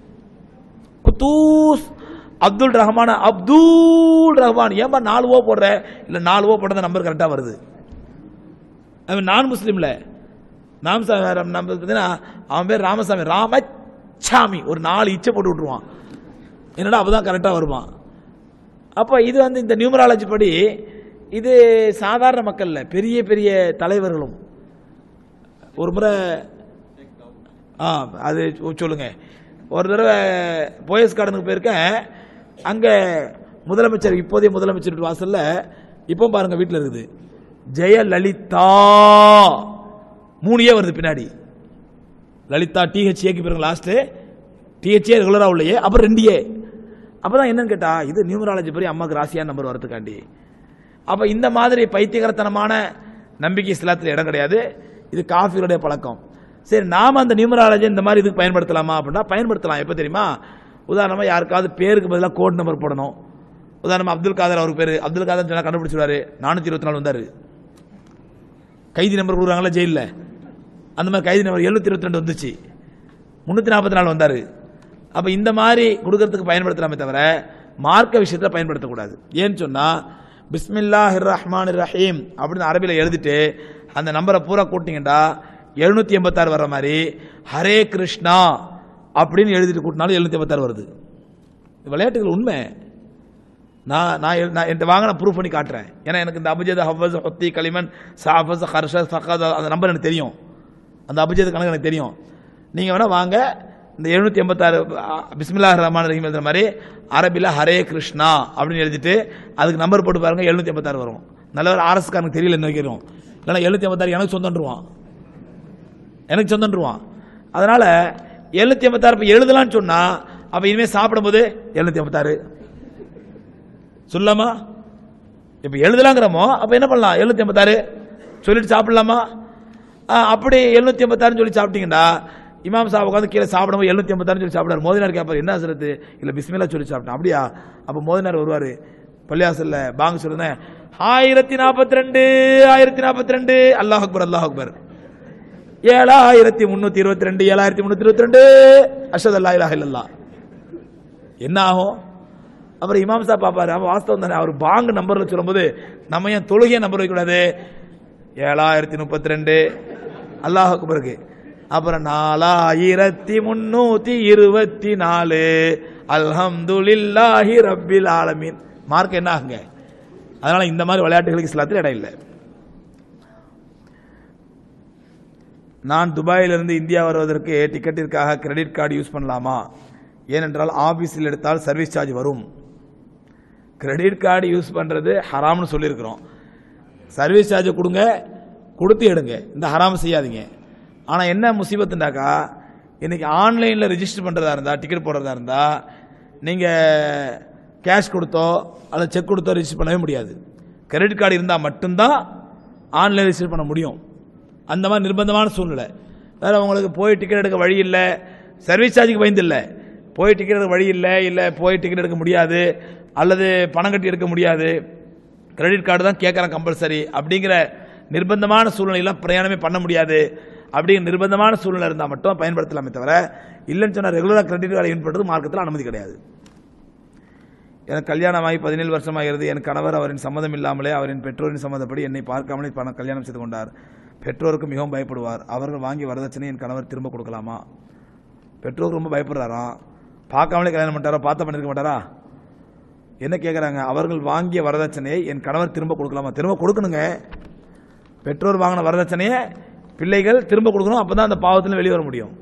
குத்தூஸ் அப்துல் ரஹ்மான் அப்துல் ரஹ்மான் ஏன்பா நாலு ஓ போடுற இல்ல நாலு ஓ போட்டத நம்பர் கரெக்டா வருது அவன் நான் முஸ்லீம்ல நாமசாமி நம்ம பார்த்தீங்கன்னா அவன் பேர் ராமசாமி ராமசாமி ஒரு நாலு இச்சை போட்டு விட்டுருவான் என்னடா அப்பதான் கரெக்டா வருவான் அப்போ இது வந்து இந்த நியூமராலஜி படி இது சாதாரண மக்கள் இல்ல பெரிய பெரிய தலைவர்களும் ஒரு முறை ஆ அது சொ- சொல்லுங்க ஒரு தடவை போயஸ் கார்டனுக்கு போயிருக்கேன் அங்க முதலமைச்சர் இப்போதைய முதலமைச்சர் வீட்டு வாசல்ல இப்போ பாருங்க வீட்டில் இருக்குது ஜெயலலிதா மூணியே வருது பின்னாடி லலிதா டிஹெச் ஏக்கு பிறகு லாஸ்ட் டிஹெச்ஏ ரெகுலரா உள்ளே அப்புறம் ரெண்டு ஏ அப்பதான் என்னன்னு கேட்டா இது நியூமராலஜி படி அம்மாக்கு ராசியா நம்பர் வரதுக்காண்டி அப்ப இந்த மாதிரி பைத்தியகரத்தனமான நம்பிக்கை இஸ்லாத்தில் இடம் கிடையாது இது காஃபிகளுடைய பழக்கம் சரி நாம அந்த நியூமராலஜி இந்த மாதிரி இதுக்கு பயன்படுத்தலாமா அப்படின்னா பயன்படுத்தலாம் எப்ப தெரியுமா உதாரணமா யாருக்காவது பேருக்கு பதிலாக கோட் நம்பர் போடணும் உதாரணமா அப்துல் காதர் அவருக்கு பேரு அப்துல் காதர் சொன்னா கண்டுபிடிச்சிருவாரு நானூத்தி இருபத்தி நாலு வந்தாரு கைதி நம்பர் கொடுக்குறாங்களா ஜெயில்ல அந்த மாதிரி கைதி நம்பர் எழுநூத்தி இருபத்தி ரெண்டு வந்துச்சு முன்னூத்தி நாற்பத்தி நாலு வந்தாரு அப்ப இந்த மாதிரி கொடுக்கறதுக்கு பயன்படுத்தலாமே தவிர மார்க்க விஷயத்துல பயன்படுத்தக்கூடாது ஏன்னு சொன்னா பிஸ்மில்லாஹிர் ரஹ்மான் ரஹீம் அப்படின்னு அரபியில் எழுதிட்டு அந்த நம்பரை பூரா கூட்டிங்கடா எழுநூத்தி எண்பத்தாறு வர்ற மாதிரி ஹரே கிருஷ்ணா அப்படின்னு எழுதிட்டு கூட்டினாலும் எழுநூத்தி எண்பத்தாறு வருது இது விளையாட்டுகள் உண்மை நான் நான் எல்- நான் என்கிட்ட வாங்க நான் ப்ரூஃப் பண்ணி காட்டுறேன் ஏன்னா எனக்கு இந்த அபுஜத் ஹவ்வஸ் ஹொத்தி கலிமன் சாஃபஸ் ஹர்ஷஸ் ஃபக்காத் அந்த நம்பர் எனக்கு தெரியும் அந்த அபுஜத் கணக்கு எனக்கு தெரியும் நீங்க வேணா வாங்க இந்த எழுநூத்தி எண்பத்தாறு பிஸ்மில்லா ரஹ்மான் ரஹீம் எழுதுற மாதிரி அரபில ஹரே கிருஷ்ணா அப்படின்னு எழுதிட்டு அதுக்கு நம்பர் போட்டு பாருங்க எழுநூத்தி எண்பத்தாறு வரும் நல்லவர் ஆர்எஸ் காரனுக்கு தெரியல என்ன வைக்கிறோம் இல்லைன்னா எழுநூத்தி எண்பத்தாறு எனக்கு சொந்தன்றுவான் எனக்கு சொந்தன்றுவான் அதனால எழுநூத்தி எண்பத்தாறு இப்ப எழுதலாம்னு சொன்னா அப்ப இனிமே சாப்பிடும்போது எழுநூத்தி எண்பத்தாறு சொல்லாமா இப்ப எழுதலாங்கிறமோ அப்ப என்ன பண்ணலாம் எழுநூத்தி எண்பத்தாறு சொல்லிட்டு சாப்பிடலாமா ஆ, அப்படி எழுநூத்தி எண்பத்தாறுன்னு சொல்லி சாப்பிட்டீங்கன்னா இமாம் சாப் உட்காந்து கீழே சாப்பிடும்போது எழுநூத்தி எண்பத்தாறுன்னு சொல்லி சாப்பிடாரு மோதினார் கேட்பாரு என்ன சரத்து இல்ல பிஸ்மில்லா சொல்லி சாப்பிட்டேன் அப்படியா அப்ப மோதினார் வருவாரு பள்ளியாசல்ல பாங்க சொல்லுறேன் ஆயிரத்தி நாற்பத்தி ரெண்டு ஆயிரத்தி நாற்பத்தி ரெண்டு அல்லாஹ் அக்பர் அல்லாஹ் அக்பர் ஏழாயிரத்தி முன்னூத்தி இருபத்தி ரெண்டு ஏழாயிரத்தி முன்னூத்தி இருபத்தி ரெண்டு அஷத் அல்லா இலாஹ இல்லல்லா என்ன ஆகும் அப்புறம் இமாம் சாப் பாப்பாரு அவன் வாஸ்தவம் தானே அவர் பாங்கு நம்பர்ல சொல்லும்போது நம்ம ஏன் தொழுகையை நம்பர் வைக்கக்கூடாது ஏழாயிரத்தி முப்பத்தி ரெண்டு அல்லாஹ் அக்பருக்கு அப்புறம் நாலாயிரத்தி முன்னூத்தி இருபத்தி நாலு அல்ஹம்துலில்லாஹி ரப்பில் ஆலமீன் மார்க் என்ன ஆகுங்க அதனால இந்த மாதிரி விளையாட்டுகளுக்கு இஸ்லாத்தில் இடம் இல்லை நான் துபாயிலிருந்து இந்தியா வருவதற்கு டிக்கெட்டிற்காக கிரெடிட் கார்டு யூஸ் பண்ணலாமா ஏனென்றால் ஆபீஸில் எடுத்தால் சர்வீஸ் சார்ஜ் வரும் கிரெடிட் கார்டு யூஸ் பண்றது ஹராம்னு சொல்லியிருக்கிறோம் சர்வீஸ் சார்ஜ் கொடுங்க கொடுத்து எடுங்க இந்த ஹராம் செய்யாதீங்க ஆனால் என்ன முசீபத்துண்டாக்கா இன்னைக்கு ஆன்லைனில் ரெஜிஸ்டர் பண்ணுறதா இருந்தால் டிக்கெட் போடுறதா இருந்தால் நீங்கள் கேஷ் கொடுத்தோ அல்லது செக் கொடுத்தோ ரெஜிஸ்டர் பண்ணவே முடியாது கிரெடிட் கார்டு இருந்தால் மட்டும்தான் ஆன்லைன் ரெஜிஸ்டர் பண்ண முடியும் அந்த மாதிரி நிர்பந்தமான சூழ்நிலை வேற உங்களுக்கு போய் டிக்கெட் எடுக்க வழி இல்லை சர்வீஸ் சார்ஜுக்கு பயந்து இல்லை போய் டிக்கெட் எடுக்க வழி இல்லை இல்லை போய் டிக்கெட் எடுக்க முடியாது அல்லது பணம் கட்டி எடுக்க முடியாது கிரெடிட் கார்டு தான் கேட்குறேன் கம்பல்சரி அப்படிங்கிற நிர்பந்தமான சூழ்நிலையெல்லாம் பிரயாணமே பண்ண முடியாது அப்படிங்கிற நிர்பந்தமான சூழ்நிலை இருந்தால் மட்டும் பயன்படுத்தலாமே தவிர இல்லைன்னு சொன்னால் ரெகுலராக கிரெடிட் கார்டு யூஸ் பண்ணுறது மார்க்கத்தில் அனுமதி கிடையாது எனக்கு கல்யாணமாகி பதினேழு வருஷமாகிறது என் கணவர் அவரின் சம்மதம் இல்லாமலே அவரின் பெற்றோரின் சம்மதப்படி என்னை பார்க்காமலே பண கல்யாணம் செய்து கொண்டார் பெற்றோருக்கு மிகவும் பயப்படுவார் அவர்கள் வாங்கிய வரதட்சணை என் கணவர் திரும்ப கொடுக்கலாமா பெற்றோருக்கு ரொம்ப பயப்படுறாராம் பார்க்காமலே கல்யாணம் பண்ணிட்டாரா பார்த்த பண்ணிருக்க மாட்டாரா என்ன கேட்குறாங்க அவர்கள் வாங்கிய வரதட்சணையை என் கணவர் திரும்ப கொடுக்கலாமா திரும்ப கொடுக்கணுங்க பெற்றோர் வாங்கின வரதட்சணையை பிள்ளைகள் திரும்ப கொடுக்கணும் அப்பதான் அந்த பாவத்தில் வெளியே வர முடியும்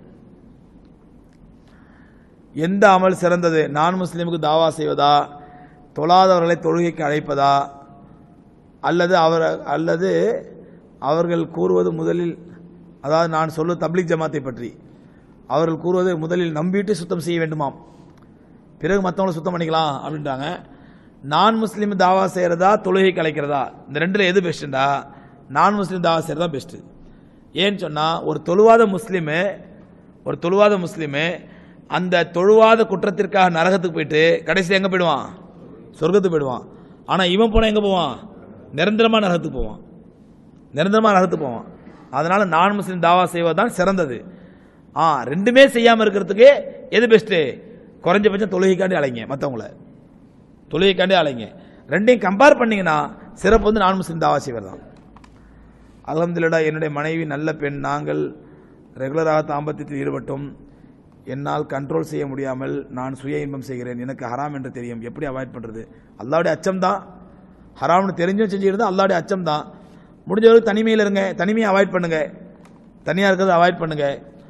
எந்த அமல் சிறந்தது நான் முஸ்லீமுக்கு தாவா செய்வதா தொழாதவர்களை தொழுகைக்கு அழைப்பதா அல்லது அவர் அல்லது அவர்கள் கூறுவது முதலில் அதாவது நான் சொல்ல தப்லீக் ஜமாத்தை பற்றி அவர்கள் கூறுவது முதலில் நம்பிட்டு சுத்தம் செய்ய வேண்டுமாம் பிறகு மற்றவங்களை சுத்தம் பண்ணிக்கலாம் அப்படின்றாங்க நான் முஸ்லீம் தாவா செய்கிறதா தொழுகை கலைக்கிறதா இந்த ரெண்டில் எது பெஸ்ட்டுண்டா நான் முஸ்லீம் தாவா செய்கிறதா பெஸ்ட்டு ஏன்னு சொன்னால் ஒரு தொழுவாத முஸ்லீமு ஒரு தொழுவாத முஸ்லீமு அந்த தொழுவாத குற்றத்திற்காக நரகத்துக்கு போயிட்டு கடைசியில் எங்கே போயிடுவான் சொர்க்கத்துக்கு போயிடுவான் ஆனால் இவன் போனால் எங்கே போவான் நிரந்தரமாக நரகத்துக்கு போவான் நிரந்தரமாக நரகத்துக்கு போவான் அதனால நான் முஸ்லீம் தாவா செய்வதுதான் சிறந்தது ஆ ரெண்டுமே செய்யாமல் இருக்கிறதுக்கு எது பெஸ்ட்டு குறைஞ்சபட்சம் தொழுகைக்காண்டி அலைங்க மற்றவங்கள தொழுகைக்காண்டி அலைங்க ரெண்டையும் கம்பேர் பண்ணீங்கன்னா சிறப்பு வந்து நான் முஸ்லீம் தாவா செய்வது தான் அலமதுல்லடா என்னுடைய மனைவி நல்ல பெண் நாங்கள் ரெகுலராக தாம்பத்தியத்தில் ஈடுபட்டும் என்னால் கண்ட்ரோல் செய்ய முடியாமல் நான் சுய இன்பம் செய்கிறேன் எனக்கு ஹராம் என்று தெரியும் எப்படி அவாய்ட் பண்ணுறது அல்லாவுடைய அச்சம் தான் ஹராம்னு தெரிஞ்சும் செஞ்சுக்கிறது அல்லாவுடைய அச்சம் தான் முடிஞ்ச வரைக்கும் தனிமையில் இருங்க தனிமையை அவாய்ட் பண்ணுங்க தனியாக இருக்கிறத அவாய்ட் பண்ணுங்க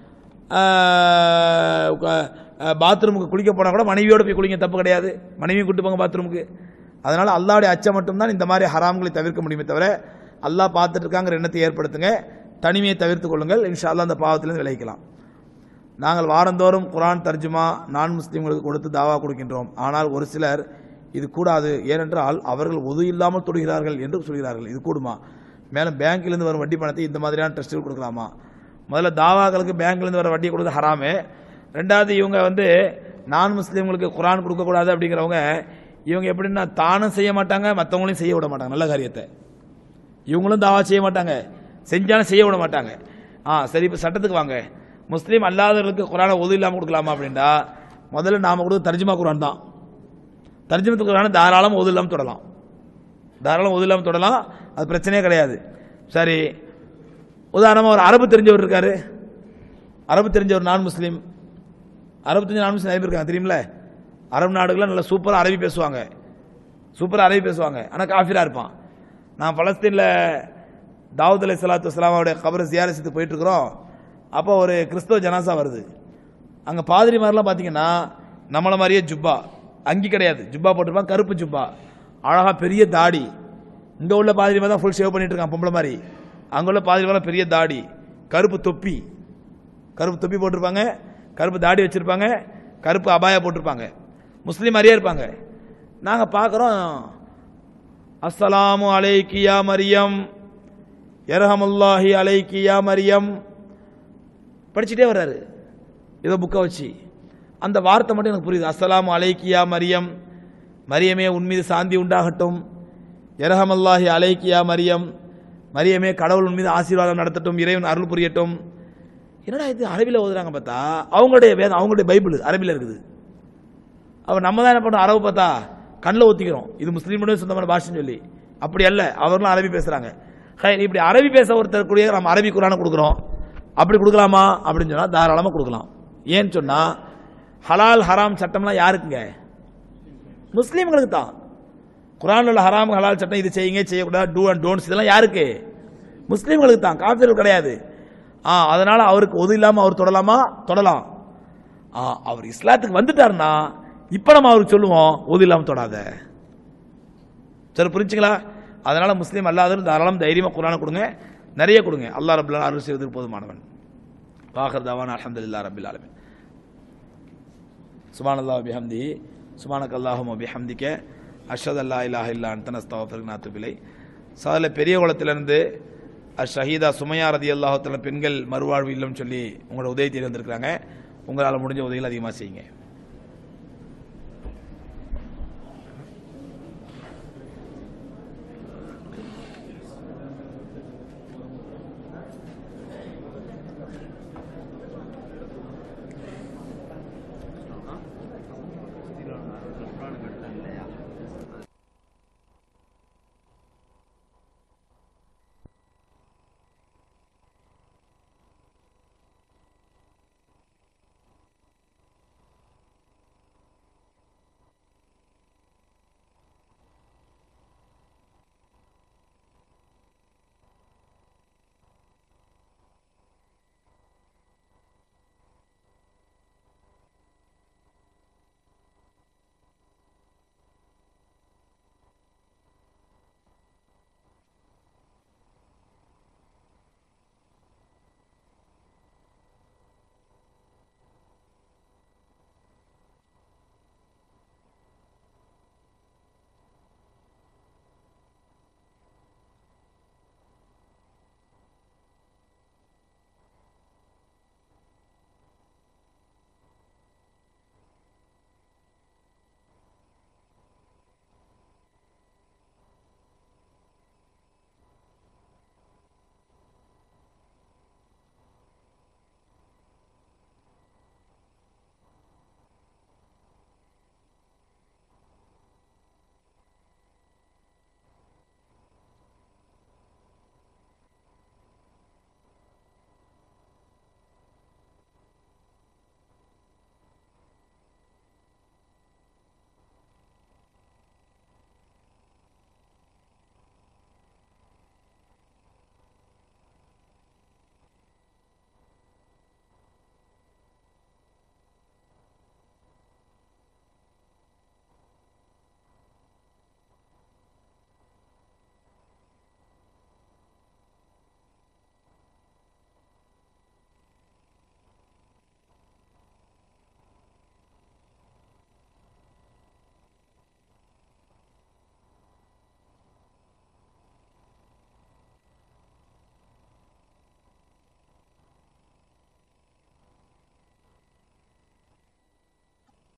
பாத்ரூமுக்கு குளிக்க போனால் கூட மனைவியோடு போய் குளிங்க தப்பு கிடையாது மனைவி கூட்டு போங்க பாத்ரூமுக்கு அதனால அல்லாவுடைய அச்சம் மட்டும்தான் இந்த மாதிரி ஹராம்களை தவிர்க்க முடியுமே தவிர அல்லாஹ் பார்த்துட்டு இருக்காங்கிற எண்ணத்தை ஏற்படுத்துங்க தனிமையை தவிர்த்துக் கொள்ளுங்கள் இன்ஷா அல்லாஹ் அந்த பாவத்திலிருந்து விளைவிக்கலாம் நாங்கள் வாரந்தோறும் குரான் தர்ஜுமா நான் முஸ்லீம்களுக்கு கொடுத்து தாவா கொடுக்கின்றோம் ஆனால் ஒரு சிலர் இது கூடாது ஏனென்றால் அவர்கள் உதவி இல்லாமல் தொடுகிறார்கள் என்று சொல்கிறார்கள் இது கூடுமா மேலும் பேங்க்கிலிருந்து வரும் வட்டி பணத்தை இந்த மாதிரியான ட்ரஸ்ட்டுகள் கொடுக்கலாமா முதல்ல தாவாக்களுக்கு பேங்க்லேருந்து வர வட்டியை கொடுத்து ஹராமே ரெண்டாவது இவங்க வந்து நான் முஸ்லீம்களுக்கு குரான் கொடுக்கக்கூடாது அப்படிங்கிறவங்க இவங்க எப்படின்னா தானும் செய்ய மாட்டாங்க மற்றவங்களையும் செய்ய விட மாட்டாங்க நல்ல காரியத்தை இவங்களும் தாவா செய்ய மாட்டாங்க செஞ்சாலும் செய்ய விட மாட்டாங்க ஆ சரி இப்போ சட்டத்துக்கு வாங்க முஸ்லீம் அல்லாதவர்களுக்கு குரானை உதவி இல்லாமல் கொடுக்கலாமா அப்படின்டா முதல்ல நாம கொடுத்து தர்ஜுமா குரான் தான் தர்ஜுமத்துக்கு குரானை தாராளம் உதவி இல்லாமல் தொடலாம் தாராளம் உதவி இல்லாமல் தொடலாம் அது பிரச்சனையே கிடையாது சரி உதாரணமாக ஒரு அரபு தெரிஞ்சவர் இருக்காரு அரபு தெரிஞ்சவர் நான் முஸ்லீம் அரபு தெரிஞ்ச நான் முஸ்லீம் நிறைய பேர் இருக்காங்க தெரியுமில்ல அரபு நாடுகள்லாம் நல்லா சூப்பராக அரபி பேசுவாங்க சூப்பராக அரபி பேசுவாங்க ஆனால் காஃபிராக இருப்பான் நான் பலஸ்தீனில் தாவூத் அலி சலாத்து வஸ்லாமாவுடைய கபரை ஜியாரசித்து போயிட்டு இருக்கிறோம் அப்போ ஒரு கிறிஸ்தவ ஜனாசா வருது அங்கே பாதிரி மாதிரிலாம் பார்த்தீங்கன்னா நம்மள மாதிரியே ஜுப்பா அங்கி கிடையாது ஜுப்பா போட்டிருப்பான் கருப்பு ஜுப்பா அழகா பெரிய தாடி இங்கே உள்ள பாதிரி மாதிரி தான் ஃபுல் ஷேவ் பண்ணிட்டு இருக்கான் பொம்பளை மாதிரி அங்கே உள்ள பாதிரி மாதிரி பெரிய தாடி கருப்பு தொப்பி கருப்பு தொப்பி போட்டிருப்பாங்க கருப்பு தாடி வச்சிருப்பாங்க கருப்பு அபாயா போட்டிருப்பாங்க முஸ்லீம் மாதிரியே இருப்பாங்க நாங்கள் பார்க்குறோம் அஸ்ஸலாமு அலைக்கியா மரியம் எரஹமுல்லாஹி அலைக்கியா மரியம் படிச்சுட்டே வர்றாரு ஏதோ புக்கை வச்சு அந்த வார்த்தை மட்டும் எனக்கு புரியுது அஸ்ஸலாமு அலைக்கியா மரியம் மரியமே உன் மீது சாந்தி உண்டாகட்டும் எரஹமல்லாஹி அலைக்கியா மரியம் மரியமே கடவுள் உன் மீது ஆசீர்வாதம் நடத்தட்டும் இறைவன் அருள் புரியட்டும் என்னடா இது அரபியில் ஓதுறாங்க பார்த்தா அவங்களுடைய வேதம் அவங்களுடைய பைபிள் அரபியில் இருக்குது அப்ப நம்ம தான் என்ன பண்ணுறோம் அரபு பார்த்தா கண்ணில் ஊற்றிக்கிறோம் இது முஸ்லீமுடைய சொந்தமான பாஷைன்னு சொல்லி அப்படி அல்ல அவர்களும் அரபி பேசுறாங்க ஹை, இப்படி அரபி பேச ஒருத்தர் கூடிய நம்ம அரபி குரானை கொடுக்குறோம் அப்படி கொடுக்கலாமா அப்படின்னு சொன்னா தாராளமாக கொடுக்கலாம் ஏன்னு சொன்னா ஹலால் ஹராம் சட்டம்லாம் யாருக்குங்க முஸ்லீம்களுக்கு தான் குரான்ல உள்ள ஹராம் ஹலால் சட்டம் இது செய்யுங்க செய்யக்கூடாது டூ அண்ட் டோன்ட்ஸ் இதெல்லாம் யாருக்கு முஸ்லீம்களுக்கு தான் காஃபிர்கள் கிடையாது ஆ அதனால அவருக்கு உதவி இல்லாம அவர் தொடலாமா தொடலாம் ஆ அவர் இஸ்லாத்துக்கு வந்துட்டாருன்னா இப்ப நம்ம அவருக்கு சொல்லுவோம் உதவி இல்லாம தொடாத சரி புரிஞ்சுங்களா அதனால முஸ்லீம் அல்லாதவரும் தாராளம் தைரியமா குரானை கொடுங்க நிறைய கொடுங்க அல்லாஹ் ரபுல்லா அருள் செய்வதற்கு போதுமானவன் வாஹர் தவான் அலமதுல்லா ரபில் ஆலமின் சுபான் அல்லாஹ் பிஹம்தி சுபானக் அல்லாஹும் பிஹம்திக்க அஷத் அல்லா இலாஹ இல்லா அன்தன் அஸ்தவஃபர் நாத்துபிலை சாதில பெரிய குளத்திலிருந்து ஷஹீதா சுமையா ரதி அல்லாஹத்தில் பெண்கள் மறுவாழ்வு இல்லம் சொல்லி உங்களோட உதவி தேடி வந்திருக்கிறாங்க உங்களால் முடிஞ்ச உதவிகள் அதிகமாக செய்யுங்க